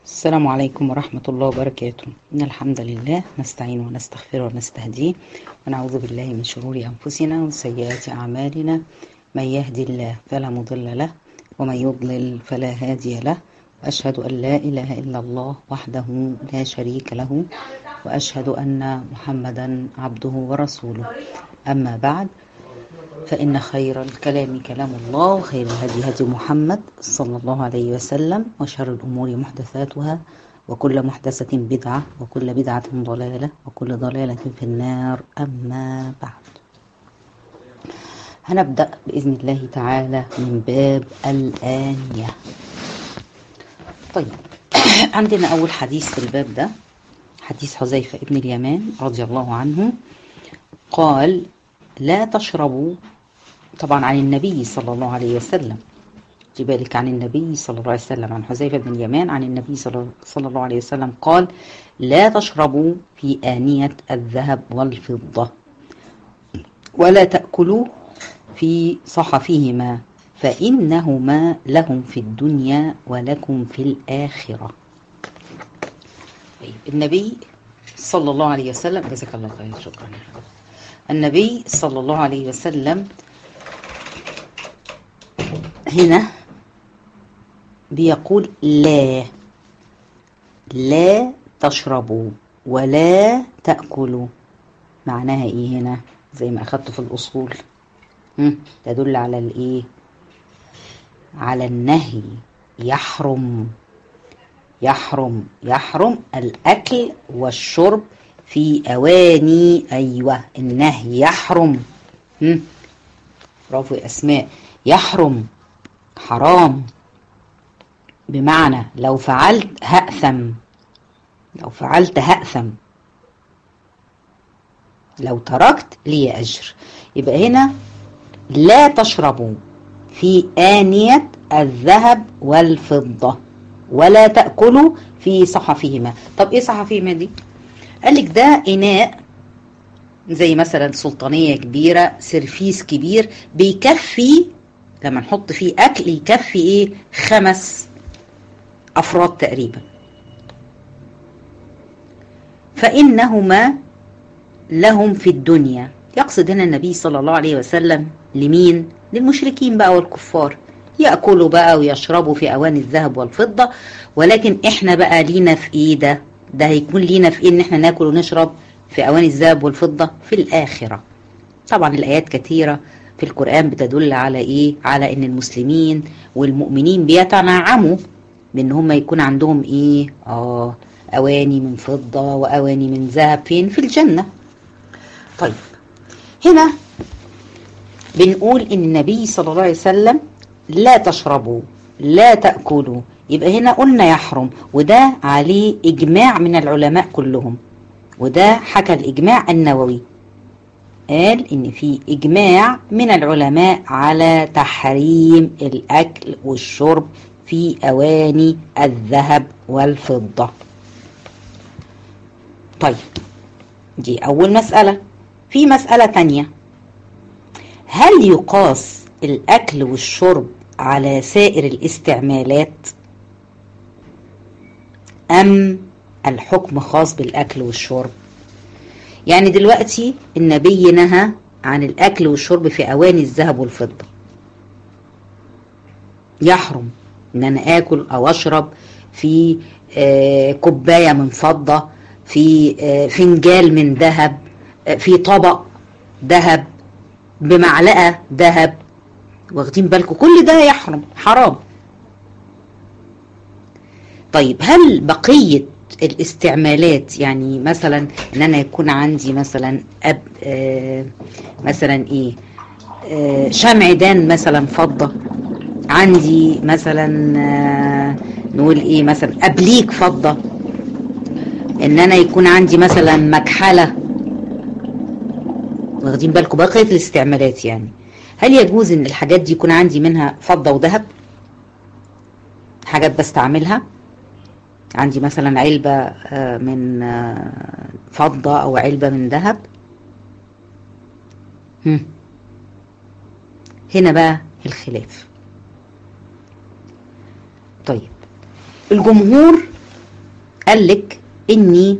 السلام عليكم ورحمة الله وبركاته إن الحمد لله نستعين ونستغفر ونستهديه ونعوذ بالله من شرور أنفسنا وسيئات أعمالنا من يهدي الله فلا مضل له ومن يضلل فلا هادي له وأشهد أن لا إله إلا الله وحده لا شريك له وأشهد أن محمدا عبده ورسوله أما بعد فإن خير الكلام كلام الله وخير الهدي هدي محمد صلى الله عليه وسلم وشر الأمور محدثاتها وكل محدثة بدعة وكل بدعة ضلالة وكل ضلالة في النار أما بعد هنبدأ بإذن الله تعالى من باب الآنية طيب عندنا أول حديث في الباب ده حديث حذيفة ابن اليمان رضي الله عنه قال لا تشربوا طبعا عن النبي صلى الله عليه وسلم خدي بالك عن النبي صلى الله عليه وسلم عن حذيفة بن اليمان عن النبي صلى الله عليه وسلم قال لا تشربوا في آنية الذهب والفضة ولا تأكلوا في صحفهما فإنهما لهم في الدنيا ولكم في الآخرة طيب النبي صلى الله عليه وسلم جزاك الله خير شكرا النبي صلى الله عليه وسلم هنا بيقول لا لا تشربوا ولا تأكلوا معناها ايه هنا زي ما اخدت في الاصول تدل على الايه على النهي يحرم يحرم يحرم الاكل والشرب في اواني ايوه النهي يحرم برافو يا اسماء يحرم حرام بمعنى لو فعلت هأثم لو فعلت هأثم لو تركت لي أجر يبقى هنا لا تشربوا في آنية الذهب والفضة ولا تأكلوا في صحفهما طب ايه صحفهما دي قال لك ده إناء زي مثلا سلطانية كبيرة سرفيس كبير بيكفي لما نحط فيه أكل يكفي إيه خمس أفراد تقريبا فإنهما لهم في الدنيا يقصد هنا النبي صلى الله عليه وسلم لمين للمشركين بقى والكفار يأكلوا بقى ويشربوا في أواني الذهب والفضة ولكن إحنا بقى لينا في إيه ده ده هيكون لينا في إيه إن إحنا ناكل ونشرب في أواني الذهب والفضة في الآخرة طبعا الآيات كثيرة في القرآن بتدل على إيه على إن المسلمين والمؤمنين بيتنعموا بإن هم يكون عندهم إيه آه أواني من فضة وأواني من ذهب فين في الجنة طيب هنا بنقول إن النبي صلى الله عليه وسلم لا تشربوا لا تأكلوا يبقى هنا قلنا يحرم وده عليه إجماع من العلماء كلهم وده حكى الإجماع النووي قال إن في إجماع من العلماء على تحريم الأكل والشرب في أواني الذهب والفضة طيب دي أول مسألة في مسألة تانية هل يقاس الأكل والشرب على سائر الاستعمالات أم الحكم خاص بالأكل والشرب يعني دلوقتي النبي نهى عن الأكل والشرب في أواني الذهب والفضة يحرم إن أنا آكل أو أشرب في آه كوباية من فضة في آه فنجال من ذهب آه في طبق ذهب بمعلقة ذهب واخدين بالكم كل ده يحرم حرام طيب هل بقية الاستعمالات يعني مثلا ان انا يكون عندي مثلا أب آه مثلا ايه آه شمعدان مثلا فضة عندي مثلا آه نقول ايه مثلا ابليك فضة ان انا يكون عندي مثلا مكحلة واخدين بالكم بقية الاستعمالات يعني هل يجوز ان الحاجات دي يكون عندي منها فضة وذهب حاجات بستعملها عندي مثلا علبة من فضة أو علبة من ذهب هنا بقى الخلاف طيب الجمهور قال لك اني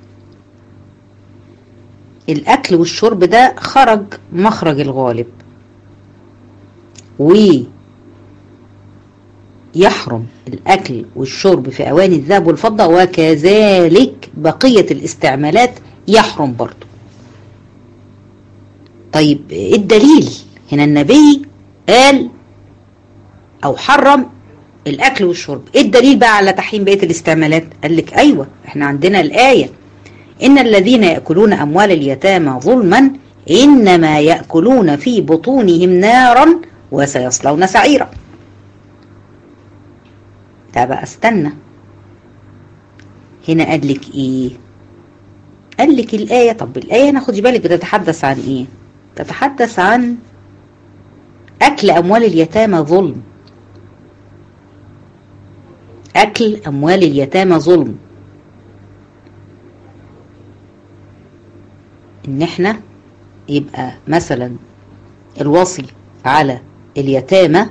الاكل والشرب ده خرج مخرج الغالب ويحرم الاكل والشرب في اواني الذهب والفضة وكذلك بقية الاستعمالات يحرم برضه طيب ايه الدليل هنا النبي قال او حرم الاكل والشرب ايه الدليل بقى على تحريم بقيه الاستعمالات قال لك ايوه احنا عندنا الايه ان الذين ياكلون اموال اليتامى ظلما انما ياكلون في بطونهم نارا وسيصلون سعيرا ده بقى استنى هنا قال لك ايه قال لك الايه طب الايه هنا خدي بالك بتتحدث عن ايه تتحدث عن اكل اموال اليتامى ظلم أكل أموال اليتامى ظلم إن إحنا يبقى مثلا الوصي على اليتامى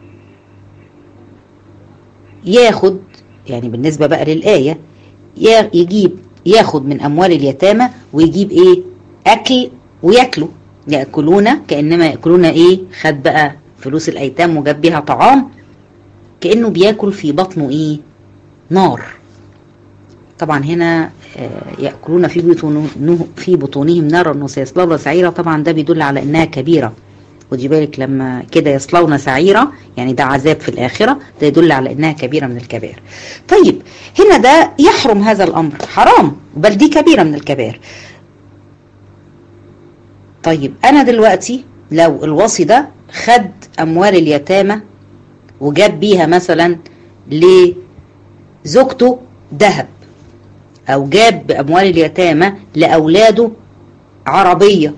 ياخد يعني بالنسبة بقى للآية يجيب ياخد من أموال اليتامى ويجيب إيه أكل وياكلوا يأكلون كأنما يأكلون إيه خد بقى فلوس الأيتام وجاب بيها طعام كأنه بياكل في بطنه ايه نار طبعا هنا يأكلون في بطونه في بطونهم نارا وسيصلون سعيرا طبعا ده بيدل على انها كبيرة ودي بالك لما كده يصلون سعيرة يعني ده عذاب في الآخرة ده يدل على انها كبيرة من الكبائر طيب هنا ده يحرم هذا الأمر حرام بل دي كبيرة من الكبائر طيب أنا دلوقتي لو الوصي ده خد أموال اليتامى وجاب بيها مثلا لزوجته ذهب او جاب باموال اليتامى لاولاده عربيه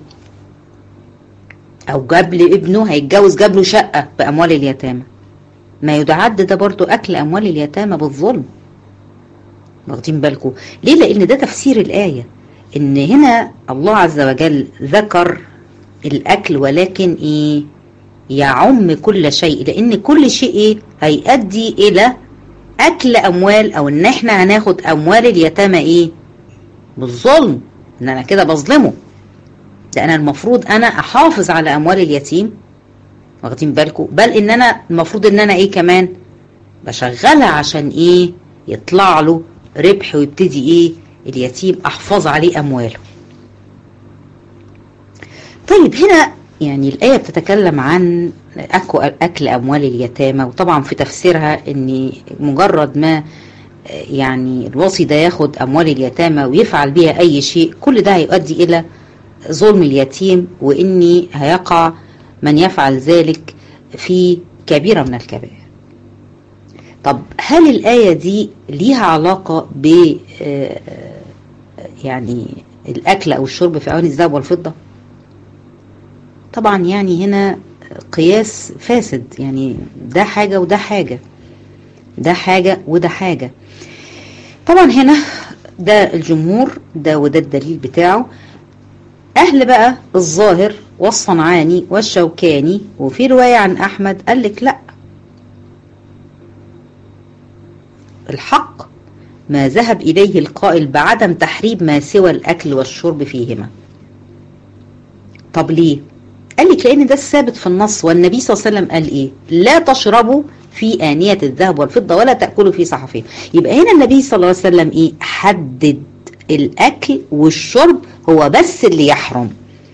او جاب لابنه هيتجوز جاب له شقه باموال اليتامى ما يتعد ده برضو اكل اموال اليتامى بالظلم واخدين بالكم ليه لان ده تفسير الايه ان هنا الله عز وجل ذكر الاكل ولكن ايه يعم كل شيء لان كل شيء ايه هيؤدي الى اكل اموال او ان احنا هناخد اموال اليتامى ايه بالظلم ان انا كده بظلمه ده انا المفروض انا احافظ على اموال اليتيم واخدين بالكم بل ان انا المفروض ان انا ايه كمان بشغلها عشان ايه يطلع له ربح ويبتدي ايه اليتيم احفظ عليه امواله طيب هنا يعني الآية بتتكلم عن أكل أموال اليتامى وطبعا في تفسيرها أن مجرد ما يعني الوصي ده ياخد أموال اليتامى ويفعل بها أي شيء كل ده هيؤدي إلى ظلم اليتيم وإني هيقع من يفعل ذلك في كبيرة من الكبائر طب هل الآية دي ليها علاقة ب يعني الأكل أو الشرب في أواني الذهب والفضة؟ طبعا يعني هنا قياس فاسد يعني ده حاجة وده حاجة ده حاجة وده حاجة طبعا هنا ده الجمهور ده وده الدليل بتاعه أهل بقى الظاهر والصنعاني والشوكاني وفي رواية عن أحمد قال لك لا الحق ما ذهب إليه القائل بعدم تحريم ما سوى الأكل والشرب فيهما طب ليه؟ قال لك لأن ده الثابت في النص والنبي صلى الله عليه وسلم قال إيه؟ لا تشربوا في آنية الذهب والفضة ولا تأكلوا في صحفين يبقى هنا النبي صلى الله عليه وسلم إيه؟ حدد الأكل والشرب هو بس اللي يحرم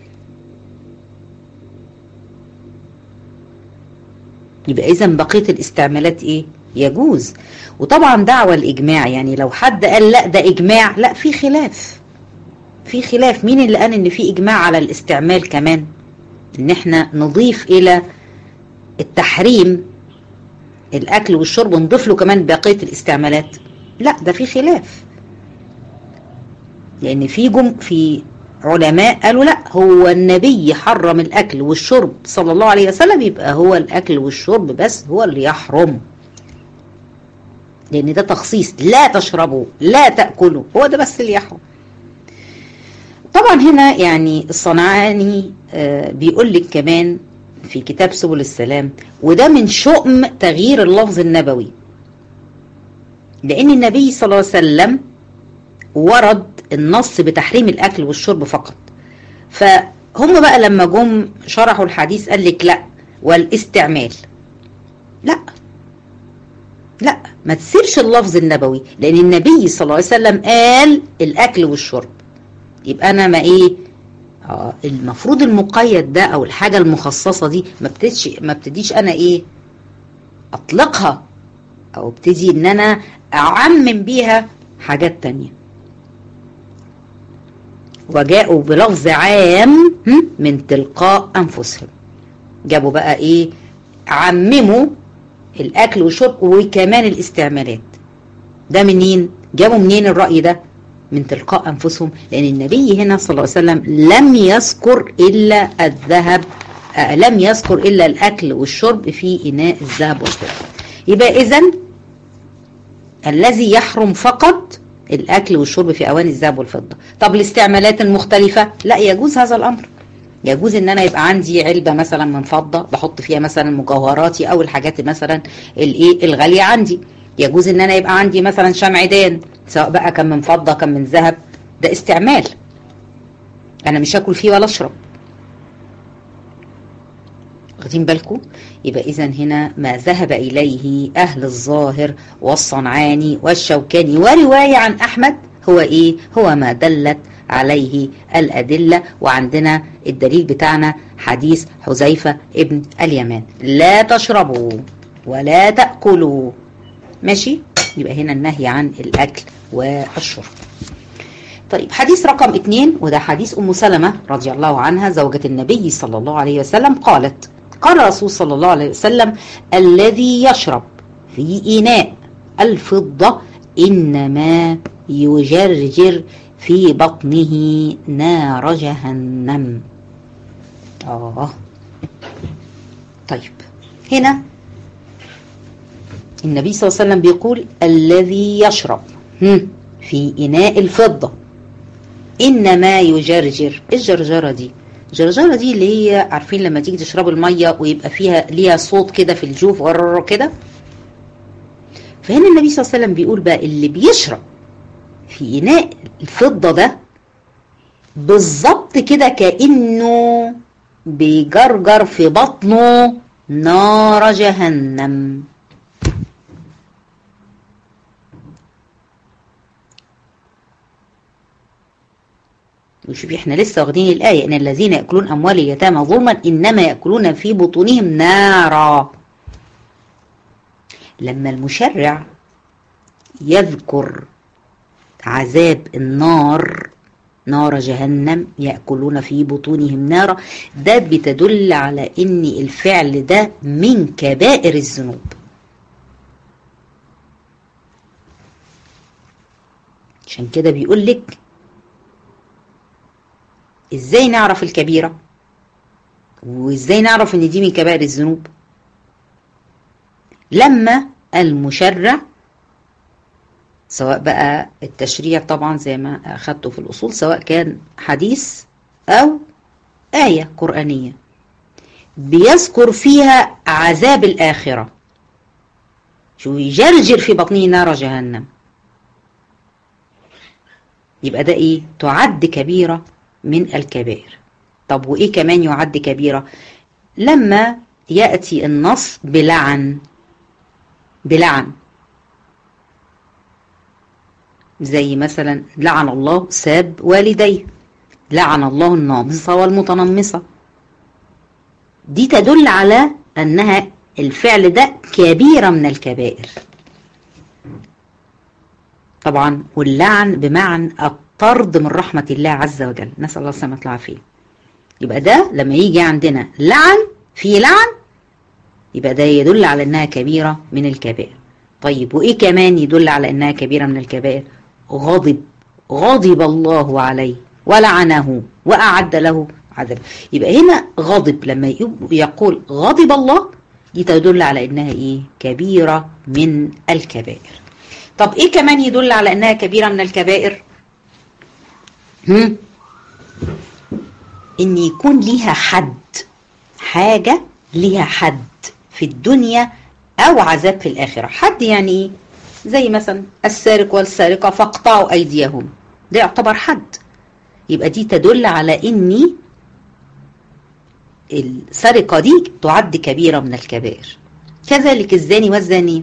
يبقى إذا بقية الاستعمالات إيه؟ يجوز وطبعا دعوة الإجماع يعني لو حد قال لا ده إجماع لا في خلاف في خلاف مين اللي قال إن في إجماع على الاستعمال كمان إن إحنا نضيف إلى التحريم الأكل والشرب ونضيف له كمان بقية الاستعمالات لا ده في خلاف لأن في جم في علماء قالوا لا هو النبي حرم الأكل والشرب صلى الله عليه وسلم يبقى هو الأكل والشرب بس هو اللي يحرم لأن ده تخصيص لا تشربوا لا تأكلوا هو ده بس اللي يحرم طبعا هنا يعني الصنعاني آه بيقول لك كمان في كتاب سبل السلام وده من شؤم تغيير اللفظ النبوي لأن النبي صلى الله عليه وسلم ورد النص بتحريم الاكل والشرب فقط فهم بقى لما جم شرحوا الحديث قال لك لا والاستعمال لا لا ما تسيرش اللفظ النبوي لان النبي صلى الله عليه وسلم قال الاكل والشرب يبقى انا ما ايه آه المفروض المقيد ده او الحاجه المخصصه دي ما ابتديش ما ابتديش انا ايه اطلقها او ابتدي ان انا اعمم بيها حاجات تانية وجاءوا بلفظ عام من تلقاء انفسهم جابوا بقى ايه عمموا الاكل والشرب وكمان الاستعمالات ده منين جابوا منين الرأي ده من تلقاء انفسهم لان النبي هنا صلى الله عليه وسلم لم يذكر الا الذهب آه لم يذكر الا الاكل والشرب في اناء الذهب والفضه يبقى اذا الذي يحرم فقط الاكل والشرب في اواني الذهب والفضه طب الاستعمالات المختلفه لا يجوز هذا الامر يجوز ان انا يبقى عندي علبه مثلا من فضه بحط فيها مثلا مجوهراتي او الحاجات مثلا الايه الغاليه عندي يجوز ان انا يبقى عندي مثلا شمعدان سواء بقى كان من فضه كان من ذهب ده استعمال انا مش هاكل فيه ولا اشرب واخدين بالكم يبقى اذا هنا ما ذهب اليه اهل الظاهر والصنعاني والشوكاني وروايه عن احمد هو ايه هو ما دلت عليه الأدلة وعندنا الدليل بتاعنا حديث حذيفة ابن اليمان لا تشربوا ولا تأكلوا ماشي يبقى هنا النهي عن الأكل والشرب طيب حديث رقم اتنين وده حديث أم سلمة رضي الله عنها زوجة النبي صلى الله عليه وسلم قالت قال الرسول صلى الله عليه وسلم الذي يشرب في إناء الفضة إنما يجرجر في بطنه نار جهنم آه طيب هنا النبي صلى الله عليه وسلم بيقول الذي يشرب في إناء الفضة إنما يجرجر الجرجرة دي الجرجرة دي اللي هي عارفين لما تيجي تشربوا المية ويبقى فيها ليها صوت كده في الجوف غرر كده فهنا النبي صلى الله عليه وسلم بيقول بقى اللي بيشرب في إناء الفضة ده بالظبط كده كأنه بيجرجر في بطنه نار جهنم وشوفي احنا لسه واخدين الآية إن الذين يأكلون أموال اليتامى ظلما إنما يأكلون في بطونهم نارا لما المشرع يذكر عذاب النار نار جهنم يأكلون في بطونهم نارا ده بتدل على ان الفعل ده من كبائر الذنوب عشان كده بيقول لك ازاي نعرف الكبيرة وازاي نعرف ان دي من كبائر الذنوب لما المشرع سواء بقى التشريع طبعا زي ما أخدته في الأصول سواء كان حديث أو آية قرآنية بيذكر فيها عذاب الآخرة شو يجرجر في بطنه نار جهنم يبقى ده ايه تعد كبيرة من الكبائر طب وايه كمان يعد كبيرة لما يأتي النص بلعن بلعن زي مثلا لعن الله ساب والديه لعن الله النامصة والمتنمصة دي تدل على أنها الفعل ده كبيرة من الكبائر طبعا واللعن بمعنى الطرد من رحمة الله عز وجل نسأل الله السلامة والعافية يبقى ده لما يجي عندنا لعن في لعن يبقى ده يدل على أنها كبيرة من الكبائر طيب وإيه كمان يدل على أنها كبيرة من الكبائر غضب غضب الله عليه ولعنه وأعد له عذاب يبقى هنا غضب لما يقول غضب الله دي تدل على انها ايه كبيرة من الكبائر طب ايه كمان يدل على انها كبيرة من الكبائر هم؟ ان يكون ليها حد حاجة ليها حد في الدنيا او عذاب في الاخرة حد يعني ايه زي مثلا السارق والسارقة فاقطعوا ايديهم ده يعتبر حد يبقى دي تدل على اني السرقة دي تعد كبيرة من الكبائر كذلك الزاني والزانية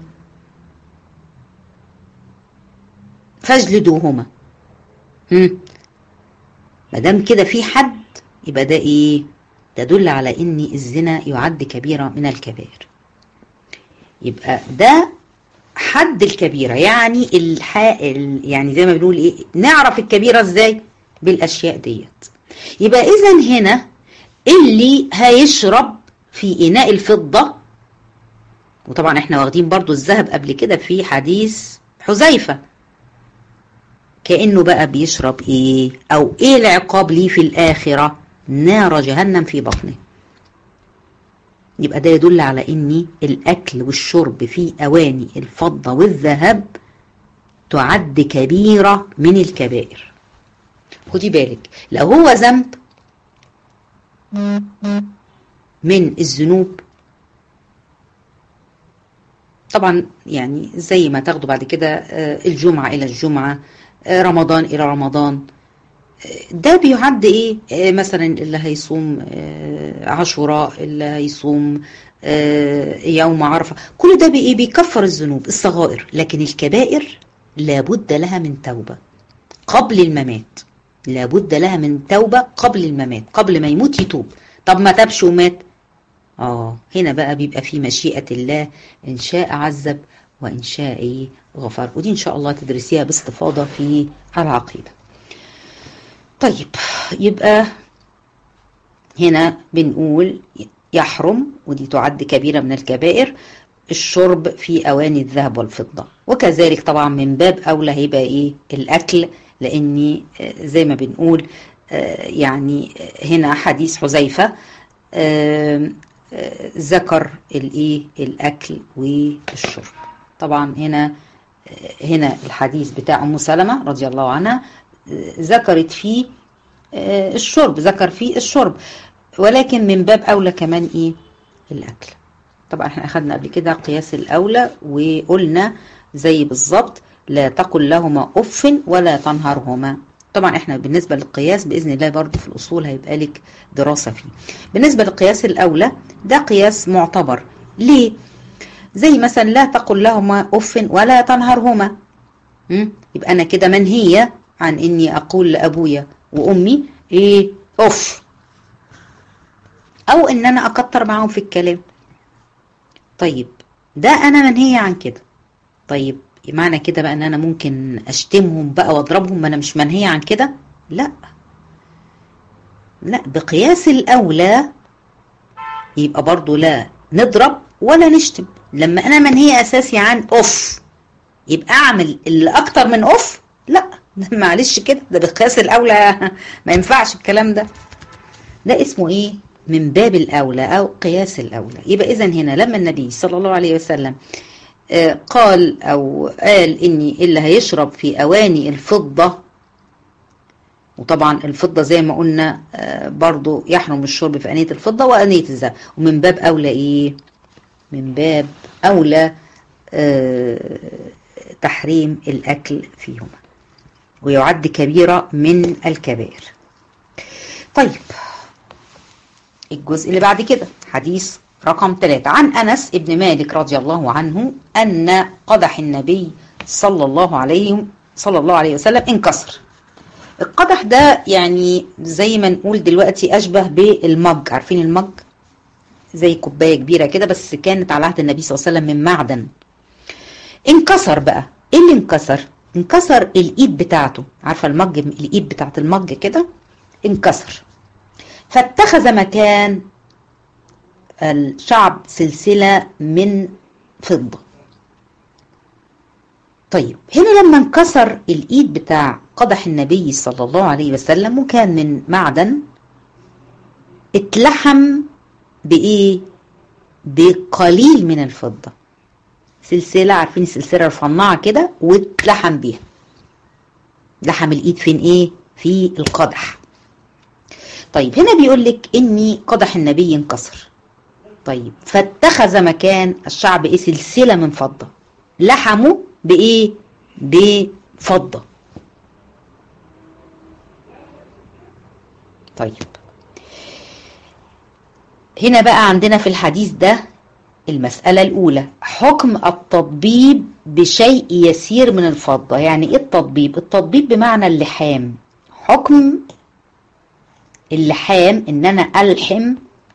فاجلدوهما هم ما دام كده في حد يبقى ده ايه تدل على ان الزنا يعد كبيرة من الكبائر يبقى ده حد الكبيرة يعني الح... يعني زي ما بنقول ايه نعرف الكبيرة ازاي بالاشياء ديت يبقى اذا هنا اللي هيشرب في اناء الفضة وطبعا احنا واخدين برضو الذهب قبل كده في حديث حذيفة كأنه بقى بيشرب ايه او ايه العقاب ليه في الاخرة نار جهنم في بطنه يبقى ده يدل على ان الاكل والشرب في اواني الفضة والذهب تعد كبيرة من الكبائر خدي بالك لو هو ذنب من الذنوب طبعا يعني زي ما تاخدوا بعد كده الجمعة إلى الجمعة رمضان إلى رمضان ده بيعد ايه مثلا اللي هيصوم عاشوراء اللي هيصوم يوم عرفة كل ده بايه بيكفر الذنوب الصغائر لكن الكبائر لابد لها من توبة قبل الممات لابد لها من توبة قبل الممات قبل ما يموت يتوب طب ما تابش ومات اه هنا بقى بيبقى في مشيئة الله إن شاء عذب وإن شاء إيه غفر ودي إن شاء الله تدرسيها باستفاضة في العقيدة طيب يبقى هنا بنقول يحرم ودي تعد كبيرة من الكبائر الشرب في أواني الذهب والفضة وكذلك طبعا من باب أولى هيبقى إيه الأكل لأني زي ما بنقول يعني هنا حديث حذيفة ذكر الايه الاكل والشرب طبعا هنا هنا الحديث بتاع ام سلمة رضي الله عنها ذكرت فيه الشرب ذكر فيه الشرب ولكن من باب اولى كمان ايه الاكل طبعا احنا اخذنا قبل كده قياس الاولى وقلنا زي بالظبط لا تقل لهما اف ولا تنهرهما طبعا احنا بالنسبة للقياس بإذن الله برضو في الأصول هيبقى لك دراسة فيه بالنسبة للقياس الأولى ده قياس معتبر ليه؟ زي مثلا لا تقل لهما أف ولا تنهرهما يبقى أنا كده منهية عن إني أقول لأبويا وأمي إيه أف أو إن أنا أكتر معاهم في الكلام طيب ده أنا منهية عن كده طيب معنى كده بقى ان انا ممكن اشتمهم بقى واضربهم ما انا مش منهية عن كده لا لا بقياس الاولى يبقى برضو لا نضرب ولا نشتم لما انا منهية اساسي عن اوف يبقى اعمل اللي اكتر من اوف لا معلش كده ده بقياس الاولى ما ينفعش الكلام ده ده اسمه ايه من باب الاولى او قياس الاولى يبقى اذا هنا لما النبي صلى الله عليه وسلم قال أو قال إني اللي هيشرب في أواني الفضة وطبعا الفضة زي ما قلنا برضو يحرم الشرب في أنية الفضة وأنية الذهب ومن باب أولى إيه من باب أولى تحريم الأكل فيهما ويعد كبيرة من الكبائر طيب الجزء اللي بعد كده حديث رقم ثلاثة عن أنس ابن مالك رضي الله عنه أن قدح النبي صلى الله عليه صلى الله عليه وسلم انكسر القدح ده يعني زي ما نقول دلوقتي أشبه بالمج عارفين المج زي كوباية كبيرة كده بس كانت على عهد النبي صلى الله عليه وسلم من معدن انكسر بقى ايه اللي انكسر انكسر الايد بتاعته عارفة المج الايد بتاعت المج كده انكسر فاتخذ مكان الشعب سلسلة من فضة طيب هنا لما انكسر الايد بتاع قدح النبي صلى الله عليه وسلم وكان من معدن اتلحم بايه بقليل من الفضة سلسلة عارفين السلسلة رفنعة كده واتلحم بيها لحم الايد فين ايه في القدح طيب هنا بيقول لك اني قدح النبي انكسر طيب فاتخذ مكان الشعب ايه سلسله من فضه لحموا بايه بفضه طيب هنا بقى عندنا في الحديث ده المسألة الأولى حكم التطبيب بشيء يسير من الفضة يعني إيه التطبيب؟ التطبيب بمعنى اللحام حكم اللحام إن أنا ألحم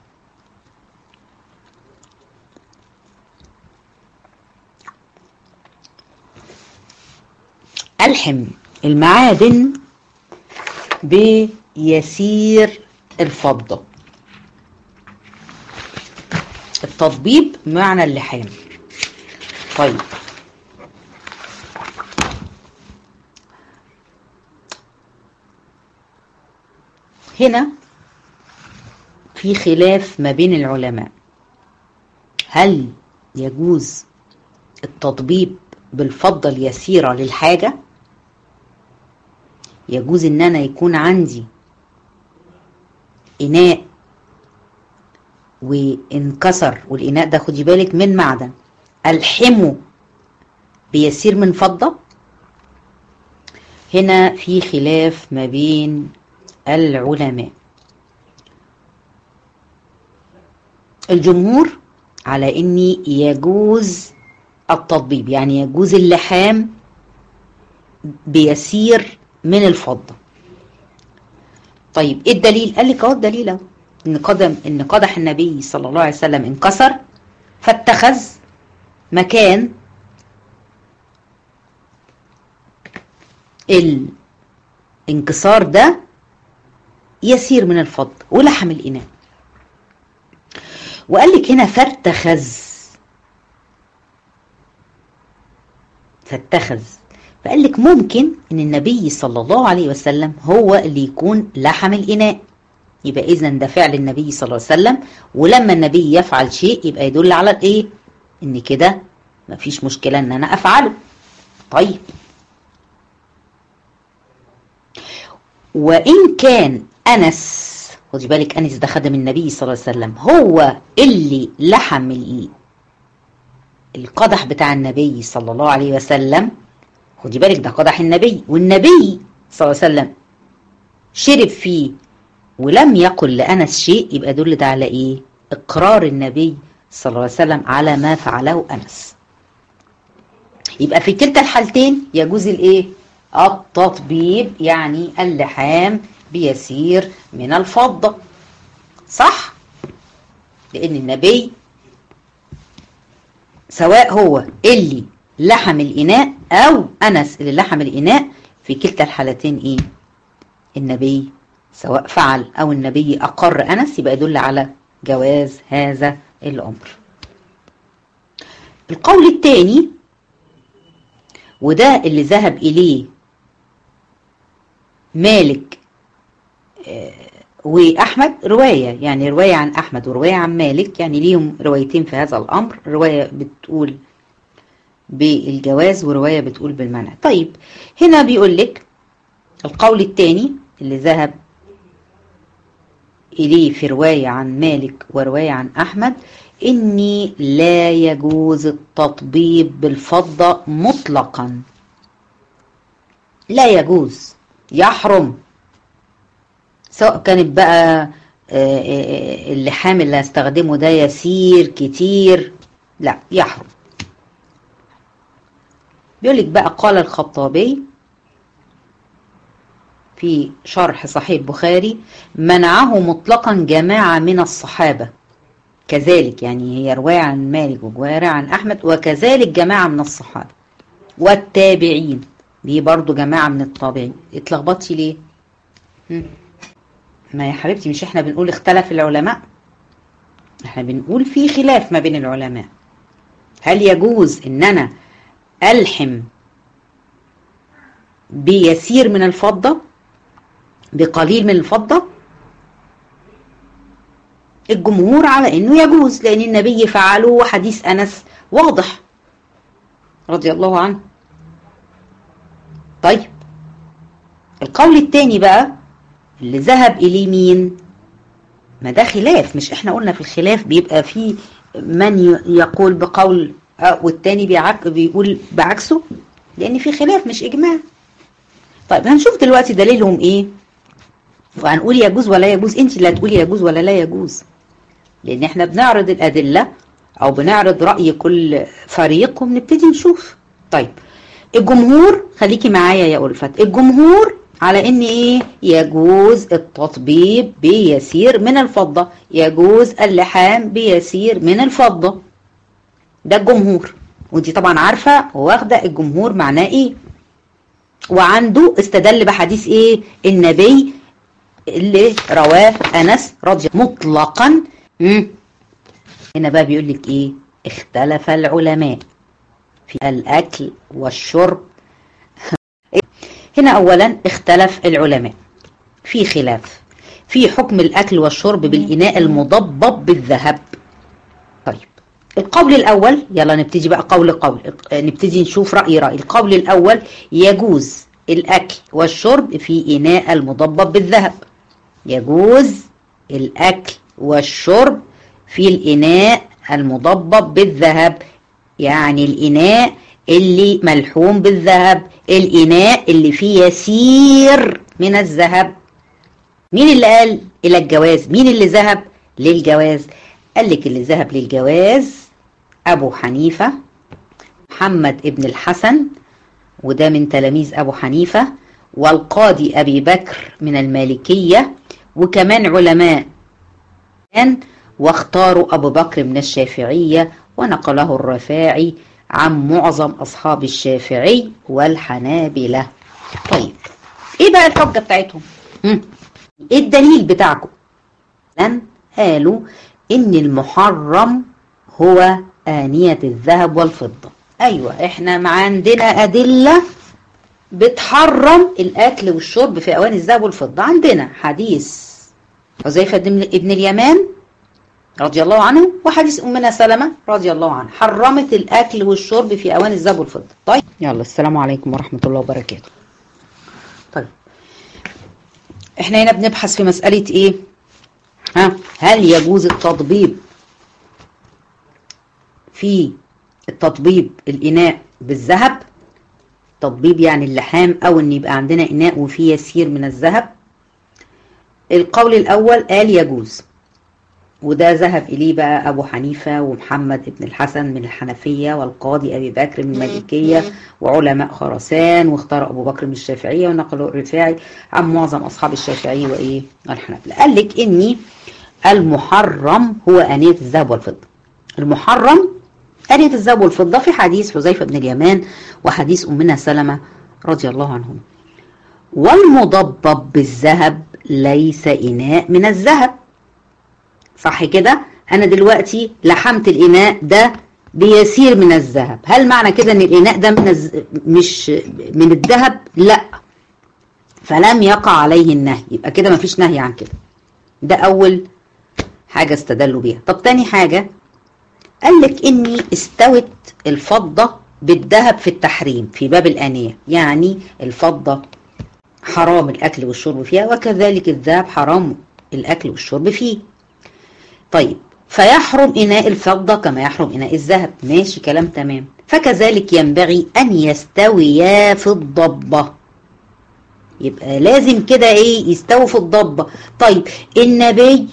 ألحم المعادن بيسير الفضة التطبيب معنى اللحام طيب هنا في خلاف ما بين العلماء هل يجوز التطبيب بالفضة اليسيرة للحاجة يجوز ان انا يكون عندي اناء وانكسر والإناء ده خدي بالك من معدن ألحمه بيسير من فضة هنا في خلاف ما بين العلماء الجمهور على ان يجوز التطبيب يعني يجوز اللحام بيسير من الفضة طيب ايه الدليل قال لك اهو الدليل اهو ان قدم ان قدح النبي صلى الله عليه وسلم انكسر فاتخذ مكان الانكسار ده يسير من الفضة ولحم الإناء وقال لك هنا فاتخذ فاتخذ فقال لك ممكن ان النبي صلى الله عليه وسلم هو اللي يكون لحم الإناء يبقى اذا ده فعل النبي صلى الله عليه وسلم ولما النبي يفعل شيء يبقى يدل على الايه ان كده مفيش مشكله ان انا افعله طيب وان كان انس خدي بالك انس ده خدم النبي صلى الله عليه وسلم هو اللي لحم القدح بتاع النبي صلى الله عليه وسلم خدي بالك ده قدح النبي والنبي صلى الله عليه وسلم شرب فيه ولم يقل لأنس شيء يبقى دل ده على إيه؟ إقرار النبي صلى الله عليه وسلم على ما فعله أنس يبقى في كلتا الحالتين يجوز الإيه؟ التطبيب يعني اللحام بيسير من الفضة صح؟ لأن النبي سواء هو اللي لحم الإناء أو أنس اللي لحم الإناء في كلتا الحالتين إيه؟ النبي سواء فعل أو النبي أقر أنس يبقى يدل على جواز هذا الأمر القول الثاني وده اللي ذهب إليه مالك وأحمد رواية يعني رواية عن أحمد ورواية عن مالك يعني ليهم روايتين في هذا الأمر رواية بتقول بالجواز ورواية بتقول بالمنع طيب هنا بيقول لك القول الثاني اللي ذهب إليه في رواية عن مالك ورواية عن أحمد إني لا يجوز التطبيب بالفضة مطلقا لا يجوز يحرم سواء كانت بقى اللحام اللي هستخدمه ده يسير كتير لا يحرم بيقولك بقى قال الخطابي في شرح صحيح البخاري منعه مطلقا جماعة من الصحابة كذلك يعني هي رواية عن مالك ورواية عن أحمد وكذلك جماعة من الصحابة والتابعين دي برضو جماعة من التابعين اتلخبطتي ليه؟ هم. ما يا حبيبتي مش احنا بنقول اختلف العلماء احنا بنقول في خلاف ما بين العلماء هل يجوز ان انا الحم بيسير من الفضة بقليل من الفضة الجمهور على انه يجوز لان النبي فعله وحديث انس واضح رضي الله عنه طيب القول الثاني بقى اللي ذهب اليه مين ما ده خلاف مش احنا قلنا في الخلاف بيبقى في من يقول بقول والتاني بيعك بيقول بعكسه لان في خلاف مش اجماع طيب هنشوف دلوقتي دليلهم ايه وهنقول يجوز ولا يجوز انت اللي هتقولي يجوز ولا لا يجوز لان احنا بنعرض الادله او بنعرض راي كل فريق وبنبتدي نشوف طيب الجمهور خليكي معايا يا ألفت الجمهور على ان ايه يجوز التطبيب بيسير من الفضة يجوز اللحام بيسير من الفضة ده الجمهور ودي طبعا عارفة واخدة الجمهور معناه ايه وعنده استدل بحديث ايه النبي اللي رواه انس رضي مطلقا مم. هنا بقى بيقول لك ايه اختلف العلماء في الاكل والشرب هنا اولا اختلف العلماء في خلاف في حكم الاكل والشرب بالاناء المضبب بالذهب طيب القول الاول يلا نبتدي بقى قول قول نبتدي نشوف راي راي القول الاول يجوز الاكل والشرب في اناء المضبب بالذهب يجوز الاكل والشرب في الاناء المضبب بالذهب يعني الاناء اللي ملحوم بالذهب الإناء اللي فيه يسير من الذهب مين اللي قال إلى الجواز مين اللي ذهب للجواز قال لك اللي ذهب للجواز أبو حنيفة محمد ابن الحسن وده من تلاميذ أبو حنيفة والقاضي أبي بكر من المالكية وكمان علماء واختاروا أبو بكر من الشافعية ونقله الرفاعي عن معظم أصحاب الشافعي والحنابلة طيب إيه بقى الحجة بتاعتهم؟ مم. إيه الدليل بتاعكم؟ لن قالوا إن المحرم هو آنية الذهب والفضة أيوة إحنا ما عندنا أدلة بتحرم الأكل والشرب في أواني الذهب والفضة عندنا حديث حذيفة ابن اليمان رضي الله عنه وحديث أمنا سلمة رضي الله عنها حرمت الأكل والشرب في أواني الذهب والفضة طيب يلا السلام عليكم ورحمة الله وبركاته طيب احنا هنا بنبحث في مسألة ايه ها هل يجوز التطبيب في التطبيب الإناء بالذهب تطبيب يعني اللحام أو أن يبقى عندنا إناء وفيه يسير من الذهب القول الأول قال يجوز وده ذهب إليه بقى أبو حنيفة ومحمد ابن الحسن من الحنفية والقاضي أبي بكر من المالكية وعلماء خراسان واختار أبو بكر من الشافعية ونقلوا الرفاعي عن معظم أصحاب الشافعية وإيه الحنابلة قال لك إني المحرم هو آنية الذهب والفضة المحرم آنية الذهب والفضة في حديث حذيفة بن اليمان وحديث أمنا سلمة رضي الله عنهم والمضبب بالذهب ليس إناء من الذهب صح كده انا دلوقتي لحمت الاناء ده بيسير من الذهب هل معنى كده ان الاناء ده من الز... مش من الذهب لا فلم يقع عليه النهي يبقى كده مفيش نهي عن كده ده اول حاجه استدلوا بيها طب تاني حاجه قال لك اني استوت الفضه بالذهب في التحريم في باب الانيه يعني الفضه حرام الاكل والشرب فيها وكذلك الذهب حرام الاكل والشرب فيه طيب فيحرم إناء الفضة كما يحرم إناء الذهب ماشي كلام تمام فكذلك ينبغي أن يستويا في الضبة يبقى لازم كده إيه يستوي في الضبة طيب النبي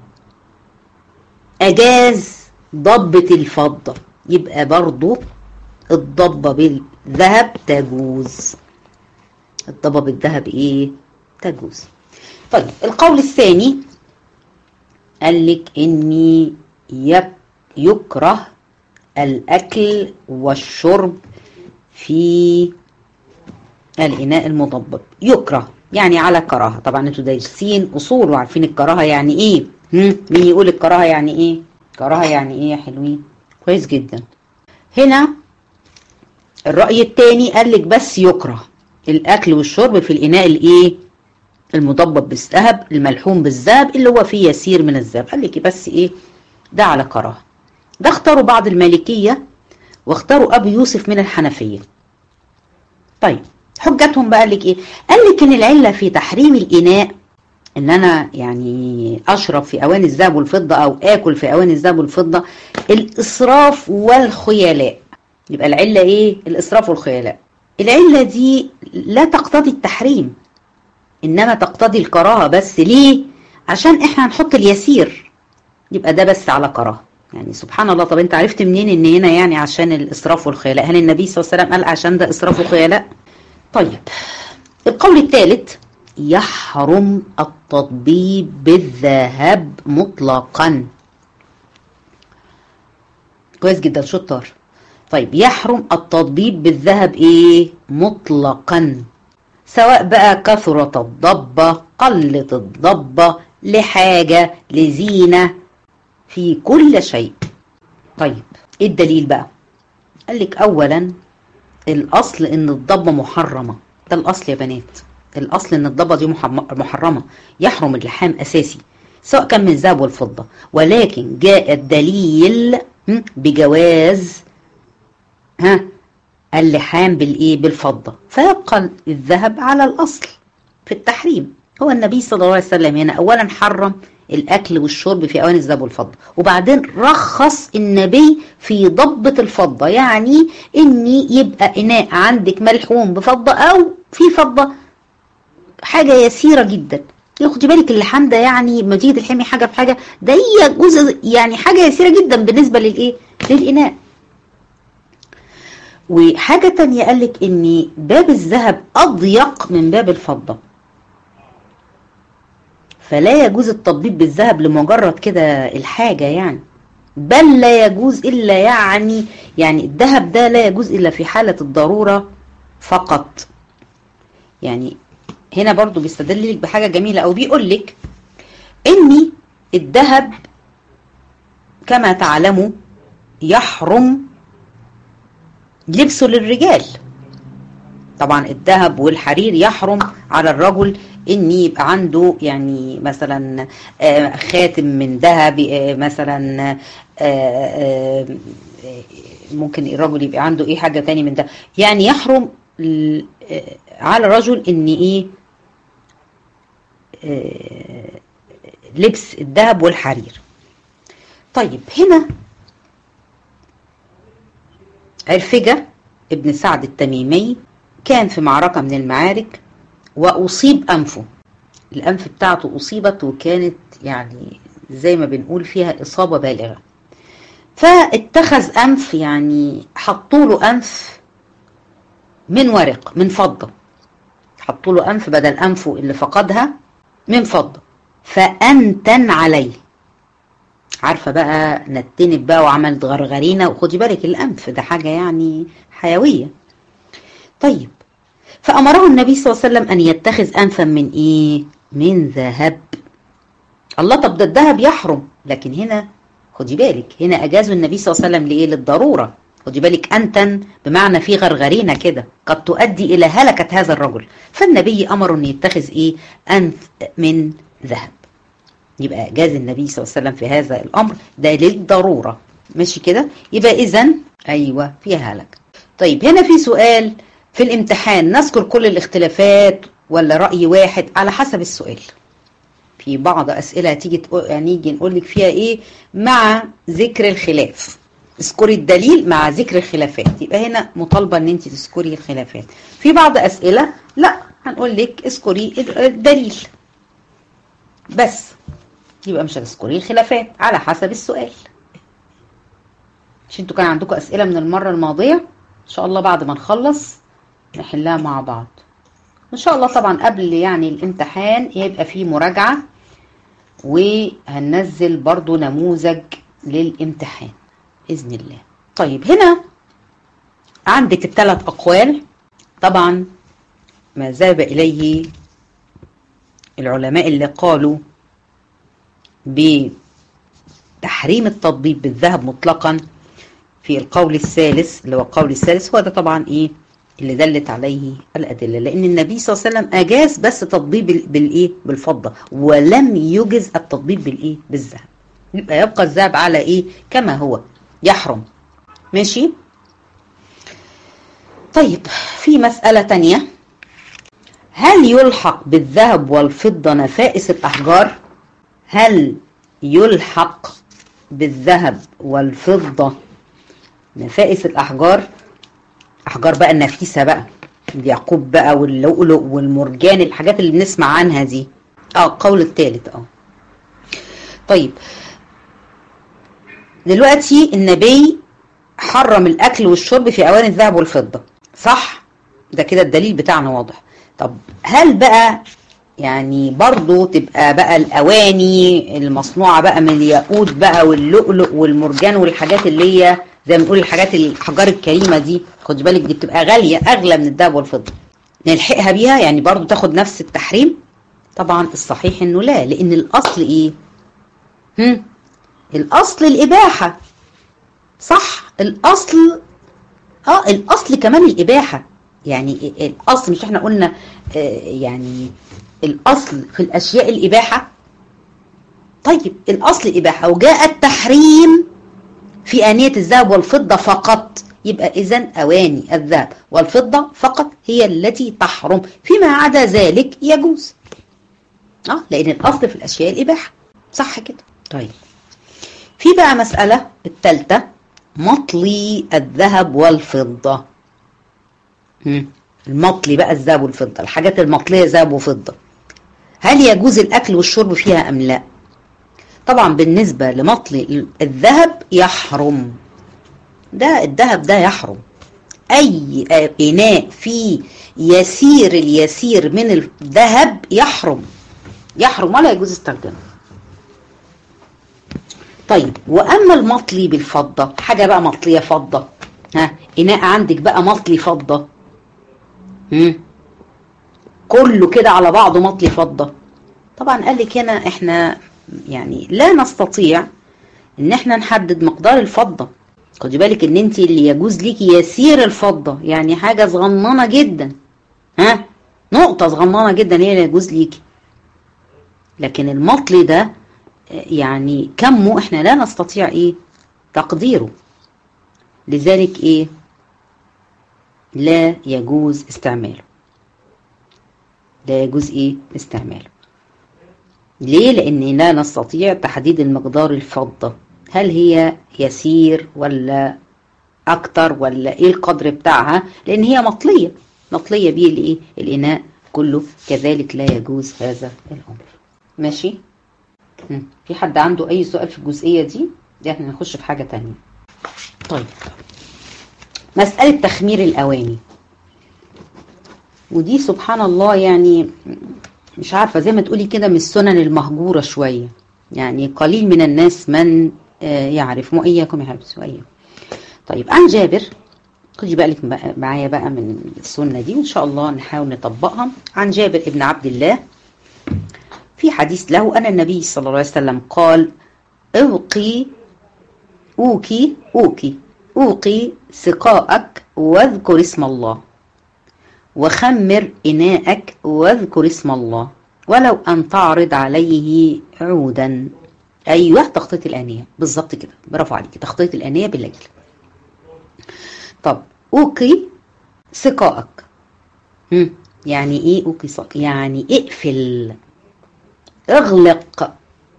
أجاز ضبة الفضة يبقى برضو الضبة بالذهب تجوز الضبة بالذهب إيه تجوز طيب القول الثاني قال لك اني يكره الاكل والشرب في الاناء المضبب يكره يعني على كراهه طبعا انتوا دارسين اصول وعارفين الكراهه يعني ايه هم؟ مين يقول الكراهه يعني ايه كراهه يعني ايه يا حلوين كويس جدا هنا الراي الثاني قال لك بس يكره الاكل والشرب في الاناء الايه المضبب بالذهب الملحوم بالذهب اللي هو فيه يسير من الذهب قال لك بس ايه ده على كراهه ده اختاروا بعض المالكيه واختاروا ابو يوسف من الحنفيه طيب حجتهم بقى لك ايه قال لك ان العله في تحريم الاناء ان انا يعني اشرب في اواني الذهب والفضه او اكل في اواني الذهب والفضه الاسراف والخيلاء يبقى العله ايه الاسراف والخيلاء العله دي لا تقتضي التحريم انما تقتضي الكراهه بس ليه عشان احنا هنحط اليسير يبقى ده بس على كراهه يعني سبحان الله طب انت عرفت منين ان هنا يعني عشان الاسراف والخيلاء هل النبي صلى الله عليه وسلم قال عشان ده اسراف وخيلاء طيب القول الثالث يحرم التطبيب بالذهب مطلقا كويس جدا شطار طيب يحرم التطبيب بالذهب ايه مطلقا سواء بقى كثرت الضبة قلت الضبة لحاجة لزينة في كل شيء طيب ايه الدليل بقى قال لك اولا الاصل ان الضبة محرمة ده الاصل يا بنات الاصل ان الضبة دي محرمة يحرم اللحام اساسي سواء كان من الذهب والفضة ولكن جاء الدليل بجواز ها اللحام بالايه بالفضة فيبقى الذهب على الاصل في التحريم هو النبي صلى الله عليه وسلم هنا اولا حرم الاكل والشرب في اواني الذهب والفضه وبعدين رخص النبي في ضبة الفضة يعني اني يبقى اناء عندك ملحوم بفضة او في فضة حاجة يسيرة جدا خدي بالك اللحام ده يعني لما تيجي تلحمي حاجة في حاجة ده هي جزء يعني حاجة يسيرة جدا بالنسبة للايه للإناء وحاجة تانية قالك ان باب الذهب اضيق من باب الفضة فلا يجوز التطبيب بالذهب لمجرد كده الحاجة يعني بل لا يجوز إلا يعني يعني الذهب ده لا يجوز إلا في حالة الضرورة فقط يعني هنا برضو بيستدل لك بحاجة جميلة أو بيقول لك إني الذهب كما تعلموا يحرم لبسه للرجال طبعا الذهب والحرير يحرم على الرجل ان يبقى عنده يعني مثلا خاتم من ذهب مثلا ممكن الرجل يبقى عنده ايه حاجه تاني من ده يعني يحرم على الرجل ان ايه لبس الذهب والحرير طيب هنا عرفجة ابن سعد التميمي كان في معركة من المعارك وأصيب أنفه الأنف بتاعته أصيبت وكانت يعني زي ما بنقول فيها إصابة بالغة فاتخذ أنف يعني حطوا له أنف من ورق من فضة حطوا له أنف بدل أنفه اللي فقدها من فضة فأنتن عليه عارفة بقى نتنت بقى وعملت غرغرينة وخدي بالك الأنف ده حاجة يعني حيوية طيب فأمره النبي صلى الله عليه وسلم أن يتخذ أنفا من إيه؟ من ذهب الله طب ده الذهب يحرم لكن هنا خدي بالك هنا أجازوا النبي صلى الله عليه وسلم لإيه؟ للضرورة خدي بالك أنتن بمعنى في غرغرينة كده قد تؤدي إلى هلكة هذا الرجل فالنبي أمره أن يتخذ إيه؟ أنف من ذهب يبقى جاز النبي صلى الله عليه وسلم في هذا الأمر ده للضرورة ماشي كده يبقى إذا أيوة فيها هلك طيب هنا في سؤال في الامتحان نذكر كل الاختلافات ولا رأي واحد على حسب السؤال في بعض أسئلة هتيجي تقول يعني نيجي نقول لك فيها إيه مع ذكر الخلاف اذكري الدليل مع ذكر الخلافات يبقى هنا مطالبة ان انت تذكري الخلافات في بعض أسئلة لا هنقول لك اذكري الدليل بس يبقى مش هتذكري الخلافات على حسب السؤال مش انتوا كان عندكم أسئلة من المرة الماضية ان شاء الله بعد ما نخلص نحلها مع بعض ان شاء الله طبعا قبل يعني الامتحان يبقى فيه مراجعة وهننزل برضو نموذج للامتحان بإذن الله طيب هنا عندك الثلاث أقوال طبعا ما ذهب إليه العلماء اللي قالوا بتحريم التطبيب بالذهب مطلقا في القول الثالث اللي هو القول الثالث هو ده طبعا ايه اللي دلت عليه الأدلة لأن النبي صلى الله عليه وسلم أجاز بس تطبيب بالإيه بالفضة ولم يجز التطبيب بالإيه بالذهب يبقى يبقى الذهب على إيه كما هو يحرم ماشي طيب في مسألة تانية هل يلحق بالذهب والفضة نفائس الأحجار هل يلحق بالذهب والفضة نفائس الأحجار أحجار بقى النفيسة بقى الياقوت بقى واللؤلؤ والمرجان الحاجات اللي بنسمع عنها دي اه القول الثالث اه طيب دلوقتي النبي حرم الاكل والشرب في اواني الذهب والفضه صح ده كده الدليل بتاعنا واضح طب هل بقى يعني برضو تبقى بقى الاواني المصنوعه بقى من الياقوت بقى واللؤلؤ والمرجان والحاجات اللي هي زي ما بنقول الحاجات الاحجار الكريمه دي خد بالك دي بتبقى غاليه اغلى من الذهب والفضه نلحقها بيها يعني برضو تاخد نفس التحريم طبعا الصحيح انه لا لان الاصل ايه هم الاصل الاباحه صح الاصل اه الاصل كمان الاباحه يعني الاصل مش احنا قلنا آه يعني الاصل في الاشياء الاباحه طيب الاصل الاباحه وجاء التحريم في انيه الذهب والفضه فقط يبقى اذا اواني الذهب والفضه فقط هي التي تحرم فيما عدا ذلك يجوز اه لان الاصل في الاشياء الاباحه صح كده طيب في بقى مساله الثالثه مطلي الذهب والفضه المطلي بقى الذهب والفضه الحاجات المطليه ذهب وفضه هل يجوز الاكل والشرب فيها ام لا طبعا بالنسبه لمطلي الذهب يحرم ده الذهب ده يحرم اي اناء فيه يسير اليسير من الذهب يحرم يحرم ولا يجوز استخدامه طيب واما المطلي بالفضه حاجه بقى مطليه فضه ها اناء عندك بقى مطلي فضه هم كله كده على بعضه مطلي فضه طبعا قال لك هنا احنا يعني لا نستطيع ان احنا نحدد مقدار الفضه خدي بالك ان انت اللي يجوز ليكي يسير الفضه يعني حاجه صغننه جدا ها نقطه صغننه جدا هي اللي يجوز ليكي لكن المطلي ده يعني كمه احنا لا نستطيع ايه تقديره لذلك ايه لا يجوز استعماله لا يجوز ايه استعماله ليه لان لا نستطيع تحديد المقدار الفضة هل هي يسير ولا اكتر ولا ايه القدر بتاعها لان هي مطلية مطلية بيه الايه الاناء كله كذلك لا يجوز هذا الامر ماشي في حد عنده اي سؤال في الجزئية دي دي احنا نخش في حاجة تانية طيب مسألة تخمير الأواني ودي سبحان الله يعني مش عارفة زي ما تقولي كده من السنن المهجورة شوية يعني قليل من الناس من يعرف وإياكم يا حبيبتي وإياكم طيب عن جابر خدي بالك معايا بقى من السنة دي وإن شاء الله نحاول نطبقها عن جابر ابن عبد الله في حديث له أن النبي صلى الله عليه وسلم قال اوقي اوكي اوكي اوقي سقاءك واذكر اسم الله وخمر إناءك واذكر اسم الله ولو أن تعرض عليه عودا أيوه تخطيط الآنية بالظبط كده برافو عليك تخطيط الآنية بالليل طب أوقي سقاءك هم. يعني إيه أوقي سقاء يعني اقفل اغلق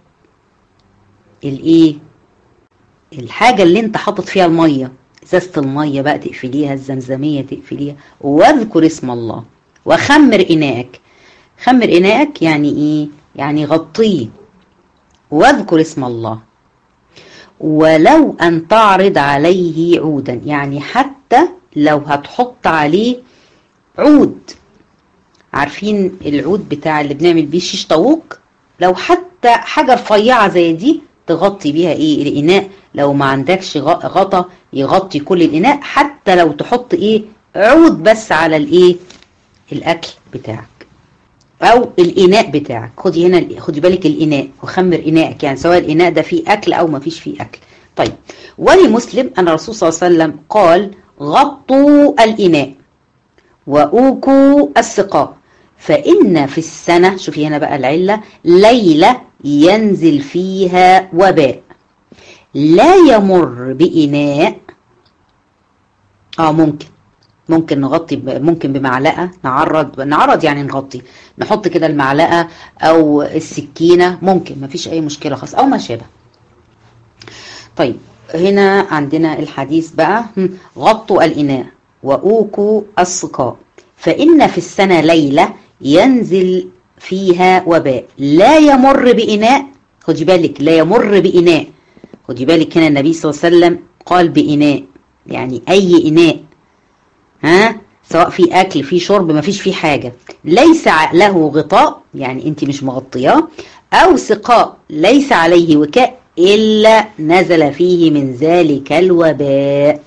الإيه الحاجة اللي انت حاطط فيها المية ازازة المية بقى تقفليها الزمزمية تقفليها واذكر اسم الله وخمر إناءك خمر إناءك يعني إيه؟ يعني غطيه واذكر اسم الله ولو أن تعرض عليه عودا يعني حتى لو هتحط عليه عود عارفين العود بتاع اللي بنعمل بيه شيش طاووق لو حتى حاجة رفيعة زي دي تغطي بيها ايه الاناء لو ما عندكش غطا يغطي كل الاناء حتى لو تحط ايه عود بس على الايه الاكل بتاعك او الاناء بتاعك خدي هنا خدي بالك الاناء وخمر اناءك يعني سواء الاناء ده فيه اكل او ما فيش فيه اكل طيب ولمسلم ان الرسول صلى الله عليه وسلم قال غطوا الاناء واوكوا السقاء فان في السنه شوفي هنا بقى العله ليله ينزل فيها وباء لا يمر بإناء اه ممكن ممكن نغطي ممكن بمعلقة نعرض نعرض يعني نغطي نحط كده المعلقة او السكينة ممكن مفيش اي مشكلة خالص او ما شابه طيب هنا عندنا الحديث بقى غطوا الإناء وأوكوا السقاء فإن في السنة ليلة ينزل فيها وباء لا يمر بإناء خدي بالك لا يمر بإناء خدي بالك هنا النبي صلى الله عليه وسلم قال بإناء يعني أي إناء ها سواء في أكل في شرب ما فيش فيه حاجة ليس له غطاء يعني أنت مش مغطياه أو سقاء ليس عليه وكاء إلا نزل فيه من ذلك الوباء